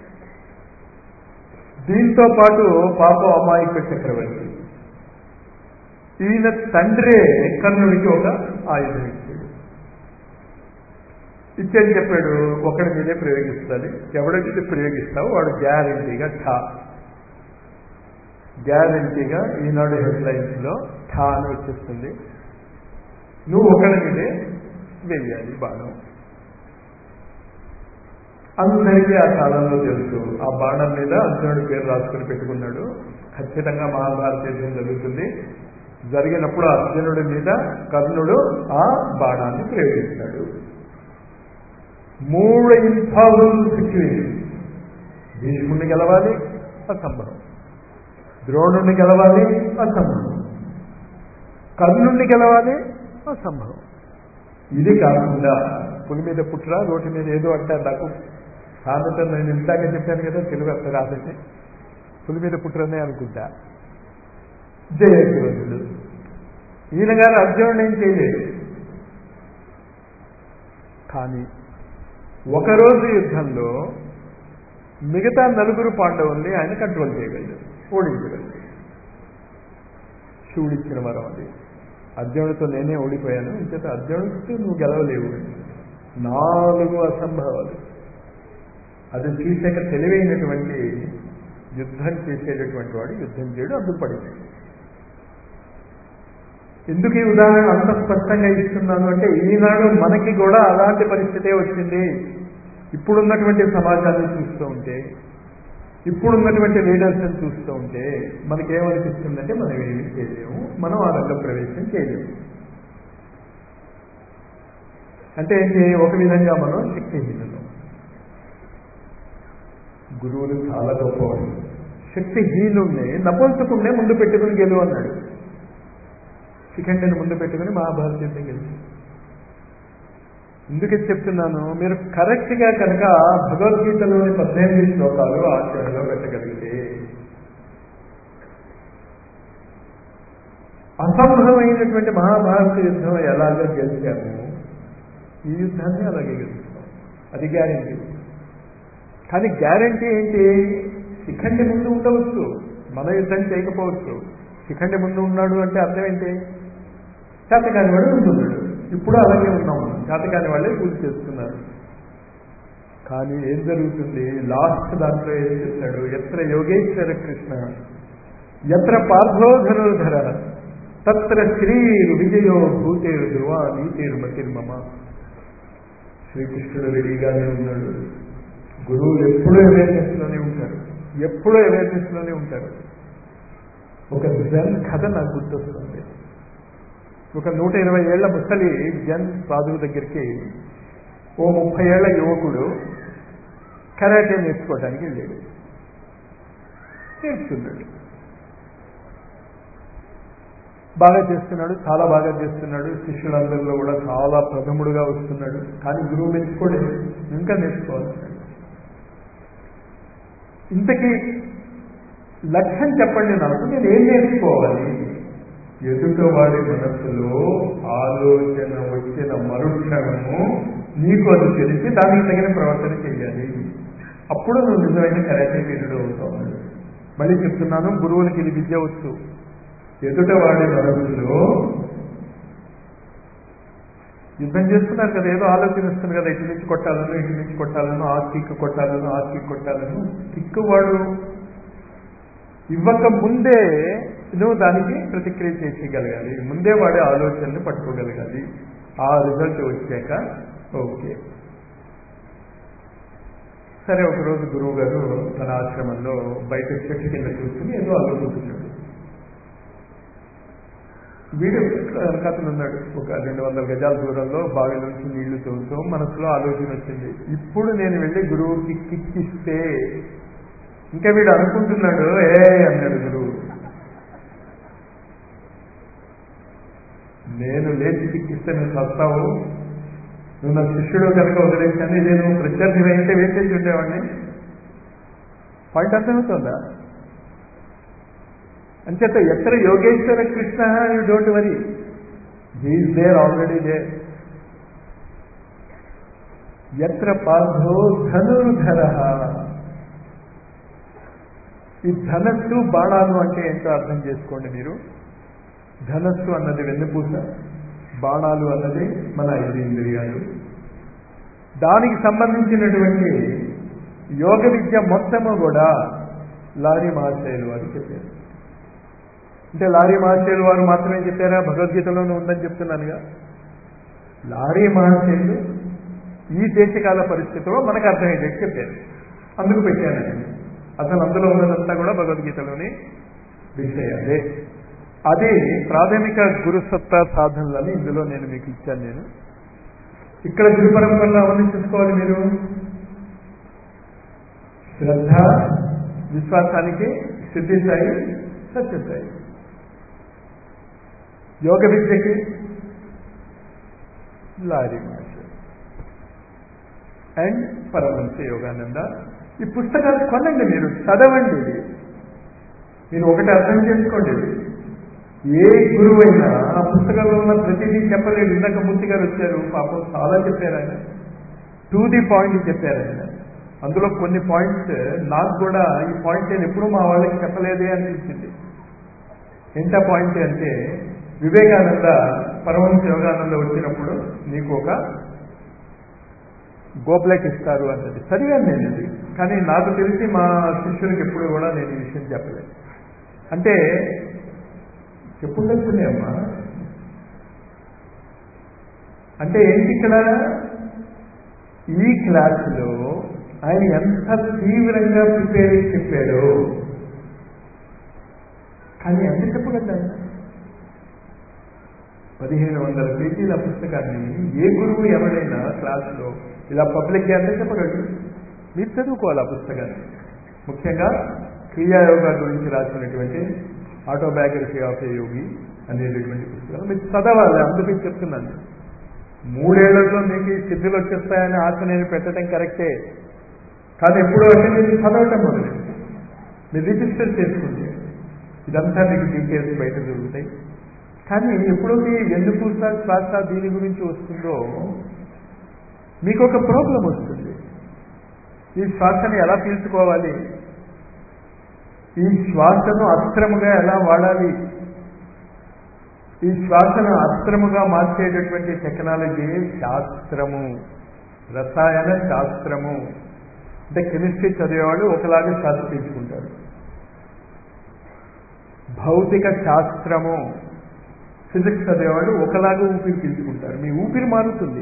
దీంతో పాటు పాప అమాయక చక్రవర్తి ఈయన తండ్రే కర్ణుడికి ఒక ఆయుధం ఇచ్చాడు ఇచ్చేది చెప్పాడు ఒకడి మీదే ప్రయోగిస్తుంది ఎవడైతే ప్రయోగిస్తావో వాడు గ్యారంటీగా ఠా గ్యారంటీగా ఈనాడు హెడ్లైన్స్ లో ఠా అని వచ్చేస్తుంది నువ్వు ఒకడి మీదే వెయ్యాలి బాణం అందరికీ ఆ కాలంలో తెలుసు ఆ బాణం మీద అర్జునుడి పేరు రాసుకుని పెట్టుకున్నాడు ఖచ్చితంగా మహాభారత యుద్ధం జరుగుతుంది జరిగినప్పుడు అర్జునుడి మీద కర్ణుడు ఆ బాణాన్ని ప్రయోగిస్తాడు మూడు ఇంపాసిబుల్ సిచ్యువేషన్ భీష్ముడిని గెలవాలి అసంభవం ద్రోణుడిని గెలవాలి అసంభవం కర్ణుడిని గెలవాలి అసంభవం ఇది కాకుండా పులి మీద పుట్రా రోడ్డు మీద ఏదో అంటారు నాకు సామెత నేను ఇందాక చెప్పాను కదా తెలుగు అర్థం రాదండి పులి మీద పుట్రనే అనుకుంటా జయద్రోజుడు ఈయన గారు అర్జునుడు ఏం చేయలేదు కానీ ఒకరోజు యుద్ధంలో మిగతా నలుగురు పాండవుల్ని ఆయన కంట్రోల్ చేయగలడు ఓడించగలడు శివుడిచ్చిన వరం అది అర్జునుడితో నేనే ఓడిపోయాను ఇంచేత అర్జునుడితో నువ్వు గెలవలేవు నాలుగు అసంభవాలు అది చూసాక తెలివైనటువంటి యుద్ధం చేసేటటువంటి వాడు యుద్ధం చేయడు అందుకు పడింది ఎందుకు ఈ ఉదాహరణ అంత స్పష్టంగా ఇస్తున్నాను అంటే ఈనాడు మనకి కూడా అలాంటి పరిస్థితే వచ్చింది ఇప్పుడున్నటువంటి సమాజాన్ని చూస్తూ ఉంటే ఇప్పుడున్నటువంటి లీడర్స్ని చూస్తూ ఉంటే మనకేమనిపిస్తుందంటే మనం ఏమీ చేయలేము మనం ఆ రంగ ప్రవేశం చేయలేము అంటే ఏంటి ఒక విధంగా మనం శక్తిహీనులు గురువులు చాలా గొప్పవాడు శక్తిహీనుణ్ణి నపుంసకుండే ముందు పెట్టుకుని గెలువు అన్నాడు శిఖండిని ముందు పెట్టుకుని మహాభారత యుద్ధం గెలిచి ఎందుకు చెప్తున్నాను మీరు కరెక్ట్గా కనుక భగవద్గీతలోని పద్దెనిమిది శ్లోకాలు ఆచరణలో పెట్టగలిగితే అసంభవమైనటువంటి మహాభారత యుద్ధం ఎలాగో గెలిచాము ఈ యుద్ధాన్ని అలాగే గెలుస్తాం అది గ్యారంటీ కానీ గ్యారంటీ ఏంటి శిఖండి ముందు ఉండవచ్చు మన యుద్ధం చేయకపోవచ్చు శిఖండి ముందు ఉన్నాడు అంటే అర్థం ఏంటి చేతకాని వాడు ఉంటున్నాడు ఇప్పుడు అలాగే ఉన్నాం మనం చేతకాని వాళ్ళే పూజ చేస్తున్నారు కానీ ఏం జరుగుతుంది లాస్ట్ దాంట్లో ఏం చేస్తాడు ఎత్ర యోగేశ్వర కృష్ణ ఎత్ర పార్థోధనుధర తత్ర శ్రీరు విజయో భూతేరు ధ్రువ నీతేరు మతిర్మమ శ్రీకృష్ణుడు రెడీగానే ఉన్నాడు గురువులు ఎప్పుడూ అవేర్నెస్లోనే ఉంటారు ఎప్పుడూ అవేర్నెస్లోనే ఉంటారు ఒక జన్ కథ నాకు గుర్తొస్తుంది ఒక నూట ఇరవై ఏళ్ల ముసలి జన్ సాధువు దగ్గరికి ఓ ముప్పై ఏళ్ల యువకుడు కరాటే నేర్చుకోవడానికి వెళ్ళాడు నేర్చుకున్నాడు బాగా చేస్తున్నాడు చాలా బాగా చేస్తున్నాడు శిష్యులందరిలో కూడా చాలా ప్రథముడుగా వస్తున్నాడు కానీ గురువు మెచ్చుకోలేదు ఇంకా నేర్చుకోవాలన్నాడు ఇంతకీ లక్ష్యం చెప్పండి నాకు నేను ఏం నేర్చుకోవాలి ఎదుటవాడి మనస్సులో ఆలోచన వచ్చిన మరుక్షణము నీకు అది తెలిసి దానికి తగిన ప్రవర్తన చేయాలి అప్పుడు నువ్వు నిజమైన కరాటే వీరుడు అవుతావు మళ్ళీ చెప్తున్నాను గురువులకి ఇది విద్య వచ్చు ఎదుటవాడి మనస్సులో యుద్ధం చేస్తున్నారు కదా ఏదో ఆలోచన వస్తుంది కదా ఇటు నుంచి కొట్టాలను ఇటు నుంచి కొట్టాలను ఆ కిక్ కొట్టాలను ఆ కిక్ కొట్టాలను కిక్ వాడు ఇవ్వక ముందే నువ్వు దానికి ప్రతిక్రియ చేసేయగలగాలి ముందే వాడే ఆలోచనని పట్టుకోగలగాలి ఆ రిజల్ట్ వచ్చాక ఓకే సరే ఒకరోజు గురువు గారు తన ఆశ్రమంలో బయట చెట్టు కింద కూర్చుని ఏదో ఆలోచిస్తున్నాడు వీడు వెనకాతలు ఉన్నాడు ఒక రెండు వందల గజాల దూరంలో బావి నుంచి నీళ్లు తోలుతూ మనసులో ఆలోచన వచ్చింది ఇప్పుడు నేను వెళ్ళి గురువుకి కిక్కిస్తే ఇంకా వీడు అనుకుంటున్నాడు ఏ అన్నాడు గురువు నేను లేచి కిక్కిస్తే నువ్వు చస్తావు నువ్వు నా శిష్యుడు కనుక వదిలేశాను ఇదే నువ్వు ప్రత్యర్థి అయితే వేసేసి ఉండేవాడిని పాయింట్ అర్థమవుతుందా అంచేత ఎత్ర Yogeshwara Krishna you don't worry he's there already there ఎత్ర పార్థో ధనుర్ధర ఈ ధనస్సు బాణాలు అంటే ఏంటో అర్థం చేసుకోండి మీరు ధనస్సు అన్నది వెన్నుపూస బాణాలు అన్నది మన ఐదు ఇంద్రియాలు దానికి సంబంధించినటువంటి యోగ విద్య మొత్తము కూడా లారీ మహాశయులు వారు చెప్పారు అంటే లారీ మహాశయులు వారు మాత్రమే చెప్పారా భగవద్గీతలోనే ఉందని చెప్తున్నానుగా లారీ మహాశయులు ఈ దేశకాల పరిస్థితిలో మనకు అర్థమయ్యేది చెప్పారు అందుకు పెట్టాను నేను అసలు అందులో ఉన్నదంతా కూడా భగవద్గీతలోని విషయాలే అది ప్రాథమిక గురుసత్తా సాధనలని ఇందులో నేను మీకు ఇచ్చాను నేను ఇక్కడ గురు పరంపరలో అవన్నీ చూసుకోవాలి మీరు శ్రద్ధ విశ్వాసానికి సిద్ధిస్తాయి సత్యస్తాయి యోగ విద్యకి లారీ మాష అండ్ పరమంశ యోగానంద ఈ పుస్తకాలు కొనండి మీరు చదవండి మీరు ఒకటి అర్థం చేసుకోండి ఏ గురువైనా ఆ పుస్తకంలో ఉన్న ప్రతిదీ చెప్పలేడు ఇందాక మూర్తి గారు వచ్చారు పాపం చాలా చెప్పారు ఆయన టు ది పాయింట్ చెప్పారు ఆయన అందులో కొన్ని పాయింట్స్ నాకు కూడా ఈ పాయింట్ నేను ఎప్పుడూ మా వాళ్ళకి చెప్పలేదే అనిపించింది ఎంత పాయింట్ అంటే వివేకానంద పరమహంస యోగానంద వచ్చినప్పుడు నీకు ఒక గోప్లెట్ ఇస్తారు అన్నది సరిగా నేను ఇది కానీ నాకు తెలిసి మా శిష్యునికి ఎప్పుడు కూడా నేను ఈ విషయం చెప్పలేదు అంటే చెప్పుండొచ్చునే అమ్మా అంటే ఏంటి ఇక్కడ ఈ క్లాసులో ఆయన ఎంత తీవ్రంగా ప్రిపేర్ అయి చెప్పాడో కానీ ఎంత చెప్పగలరు పదిహేను వందల పేజీల పుస్తకాన్ని ఏ గురువు ఎవరైనా క్లాసులో ఇలా పబ్లిక్ అంటే చెప్పగలరు మీరు చదువుకోవాలి ఆ పుస్తకాన్ని ముఖ్యంగా క్రియాయోగా గురించి రాసినటువంటి ఆటోబయోగ్రఫీ ఆఫ్ ఏ యోగి అనేటటువంటి పుస్తకం మీరు చదవాలి అందుకే చెప్తున్నాను మూడేళ్లలో మీకు ఈ సిద్ధులు వచ్చేస్తాయని ఆశ నేను పెట్టడం కరెక్టే కానీ ఎప్పుడో అంటే మీరు చదవటం మొదలు మీరు రిజిస్టర్ చేసుకుంటే ఇదంతా మీకు డీటెయిల్స్ బయట దొరుకుతాయి కానీ ఎప్పుడైతే వెన్నుపూస శ్వాస దీని గురించి వస్తుందో మీకు ఒక ప్రాబ్లం వస్తుంది ఈ శ్వాసను ఎలా పీల్చుకోవాలి ఈ శ్వాసను అస్త్రముగా ఎలా వాడాలి ఈ శ్వాసను అస్త్రముగా మార్చేటటువంటి టెక్నాలజీ శాస్త్రము రసాయన శాస్త్రము అంటే కెమిస్ట్రీ చదివేవాళ్ళు ఒకలాగా శ్వాస పీల్చుకుంటారు భౌతిక శాస్త్రము ఫిజిక్స్ చదివేవాళ్ళు ఒకలాగా ఊపిరి పీల్చుకుంటారు మీ ఊపిరి మారుతుంది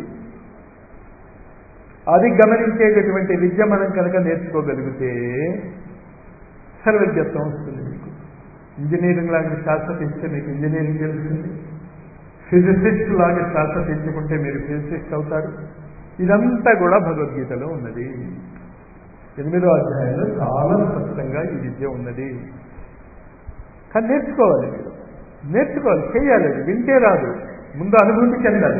అది గమనించేటటువంటి విద్య మనం కనుక నేర్చుకోగలిగితే సర్వజ్ఞత్వం వస్తుంది మీకు ఇంజనీరింగ్ లాగా శాస్త్ర తెస్తే మీకు ఇంజనీరింగ్ తెలుస్తుంది ఫిజిసిస్ట్ లాగా శాస్త్ర తెచ్చుకుంటే మీరు ఫిజిసిస్ట్ అవుతారు ఇదంతా కూడా భగవద్గీతలో ఉన్నది ఎనిమిదో అధ్యాయంలో చాలా స్పష్టంగా ఈ విద్య ఉన్నది కానీ నేర్చుకోవాలి మీరు నేర్చుకోవాలి చేయాలి అది వింటే రాదు ముందు అనుభూతి చెందాలి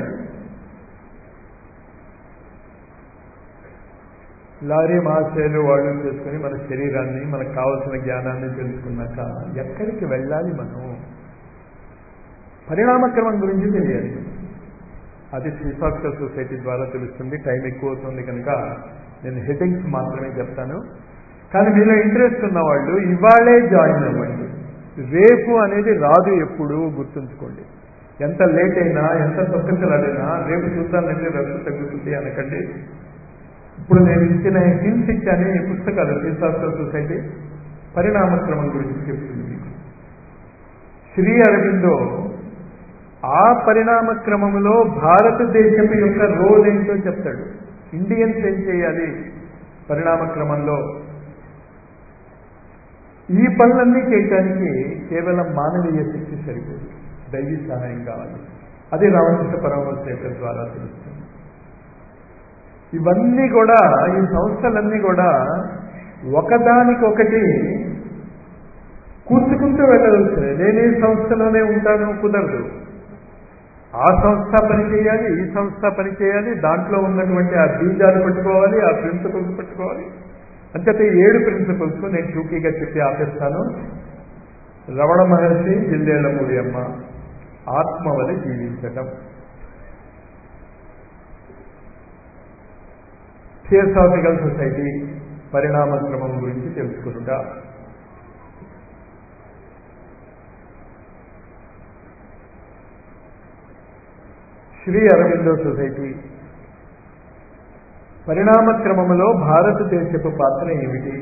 లారీ మహాశయులు వాళ్ళు చేసుకుని మన శరీరాన్ని మనకు కావలసిన జ్ఞానాన్ని తెలుసుకున్నాక ఎక్కడికి వెళ్ళాలి మనం పరిణామక్రమం గురించి తెలియాలి అది ఫిలాసాఫికల్ సొసైటీ ద్వారా తెలుస్తుంది టైం ఎక్కువ అవుతుంది కనుక నేను హెడ్డింగ్స్ మాత్రమే చెప్తాను కానీ మీలో ఇంట్రెస్ట్ ఉన్న వాళ్ళు ఇవాళే జాయిన్ అవ్వండి రేపు అనేది రాదు ఎప్పుడు గుర్తుంచుకోండి ఎంత లేట్ అయినా ఎంత తొక్కించలాడినా రేపు చూద్దానంటే రద్దు తగ్గుతుంది అనకండి ఇప్పుడు నేను ఇచ్చిన హింట్స్ ఇచ్చాను ఈ పుస్తకాలు ఫిలాసాఫికల్ సొసైటీ పరిణామక్రమం గురించి చెప్తుంది మీకు శ్రీ అరవిందో ఆ పరిణామ క్రమంలో భారతదేశపు యొక్క రోల్ ఏంటో చెప్తాడు ఇండియన్స్ ఏం చేయాలి పరిణామ క్రమంలో ఈ పనులన్నీ చేయటానికి కేవలం మానవీయ శక్తి సరిపోదు దైవీ సహాయం కావాలి అది రామకృష్ణ పరమహంస యొక్క ద్వారా తెలుస్తుంది ఇవన్నీ కూడా ఈ సంస్థలన్నీ కూడా ఒకదానికొకటి కూర్చుకుంటూ వెళ్ళవలసింది నేను ఈ సంస్థలోనే ఉంటాను కుదరదు ఆ సంస్థ పని చేయాలి ఈ సంస్థ పని చేయాలి దాంట్లో ఉన్నటువంటి ఆ బీజాలు పట్టుకోవాలి ఆ ప్రిన్సిపల్స్ పట్టుకోవాలి అంతేత ఈ ఏడు ప్రిన్సిపల్స్ నేను టూకీగా చెప్పి ఆపేస్తాను రమణ మహర్షి జిల్లేళ్లమూడి అమ్మ ఆత్మ వలె జీవించటం థియోసాఫికల్ సొసైటీ పరిణామక్రమం గురించి తెలుసుకునుట శ్రీ అరవిందో సొసైటీ పరిణామక్రమములో భారతదేశపు పాత్ర ఏమిటి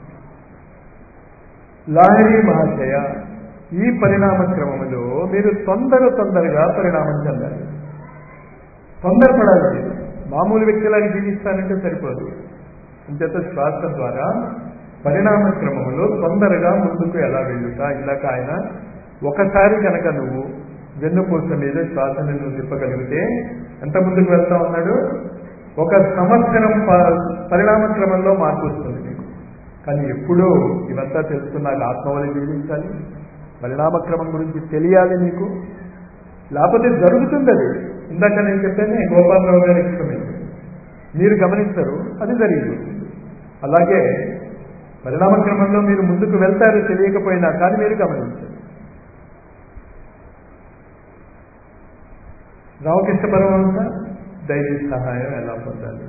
లాహరి మహాశయ ఈ పరిణామ క్రమములో మీరు తొందర తొందరగా పరిణామం చెందాలి తొందరపడాలి మీరు మామూలు వ్యక్తిలాగా జీవిస్తానంటే సరిపోదు అంచేత శ్వాస ద్వారా పరిణామ క్రమములో తొందరగా ముందుకు ఎలా వెళ్ళుట ఇందాక ఆయన ఒకసారి కనుక నువ్వు వెన్నుపూస మీద శ్వాసని నువ్వు తిప్పగలిగితే ఎంత ముందుకు వెళ్తా ఉన్నాడు ఒక సంవత్సరం పరిణామ క్రమంలో మార్పు వస్తుంది నీకు కానీ ఎప్పుడూ ఇవంతా తెలుసుకున్నాక ఆత్మవలి జీవించాలి పరిణామక్రమం గురించి తెలియాలి నీకు లేకపోతే జరుగుతుంది అది ఇందాక నేను చెప్పానే గోపాలరావు గారి ఎక్స్పెరిమెంట్ మీరు గమనించరు అది జరిగిపోతుంది అలాగే పరిణామక్రమంలో మీరు ముందుకు వెళ్తారు తెలియకపోయినా కానీ మీరు గమనించరు రామకృష్ణ పరమహంస దైవీ సహాయం ఎలా పొందాలి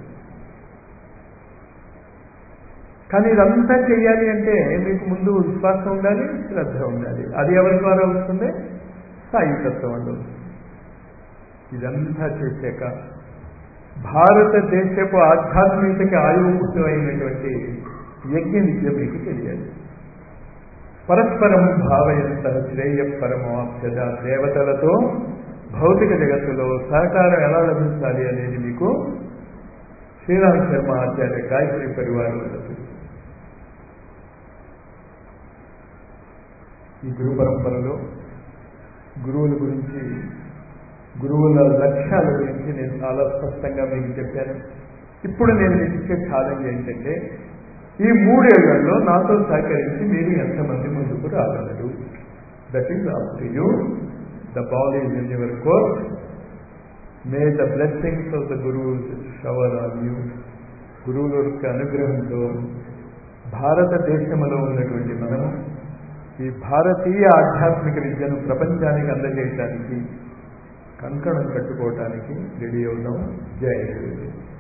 కానీ ఇదంతా చేయాలి అంటే మీకు ముందు విశ్వాసం ఉండాలి శ్రద్ధ ఉండాలి అది ఎవరి ద్వారా వస్తుంది సాయితత్వం వల్ల వస్తుంది ఇదంతా చేశాక భారతదేశపు ఆధ్యాత్మికతకి ఆయువుపుత్రమైనటువంటి యజ్ఞ విద్య మీకు తెలియాలి పరస్పరం భావయంత శ్రేయ పరమాప్యద దేవతలతో భౌతిక జగత్తులో సహకారం ఎలా లభించాలి అనేది మీకు శ్రీరామ్ శర్మ ఆచార్య గాయత్రి పరివారం తెలుసు ఈ గురు పరంపరలో గురువుల గురించి గురువుల లక్ష్యాల గురించి నేను చాలా స్పష్టంగా మీకు చెప్పాను ఇప్పుడు నేను మీకు ఇచ్చే ఛాలెంజ్ ఏంటంటే ఈ మూడేళ్లలో నాతో సహకరించి మీరు ఎంతమంది ముందుకు రాగలరు that is up to you the ball is in your course may the blessings of the gurus shower on you గురువుల యొక్క అనుగ్రహంతో భారతదేశంలో ఉన్నటువంటి మనము ఈ భారతీయ ఆధ్యాత్మిక విద్యను ప్రపంచానికి అందజేయటానికి కంకణం కట్టుకోవటానికి రెడీ అవుదాం జయ గురు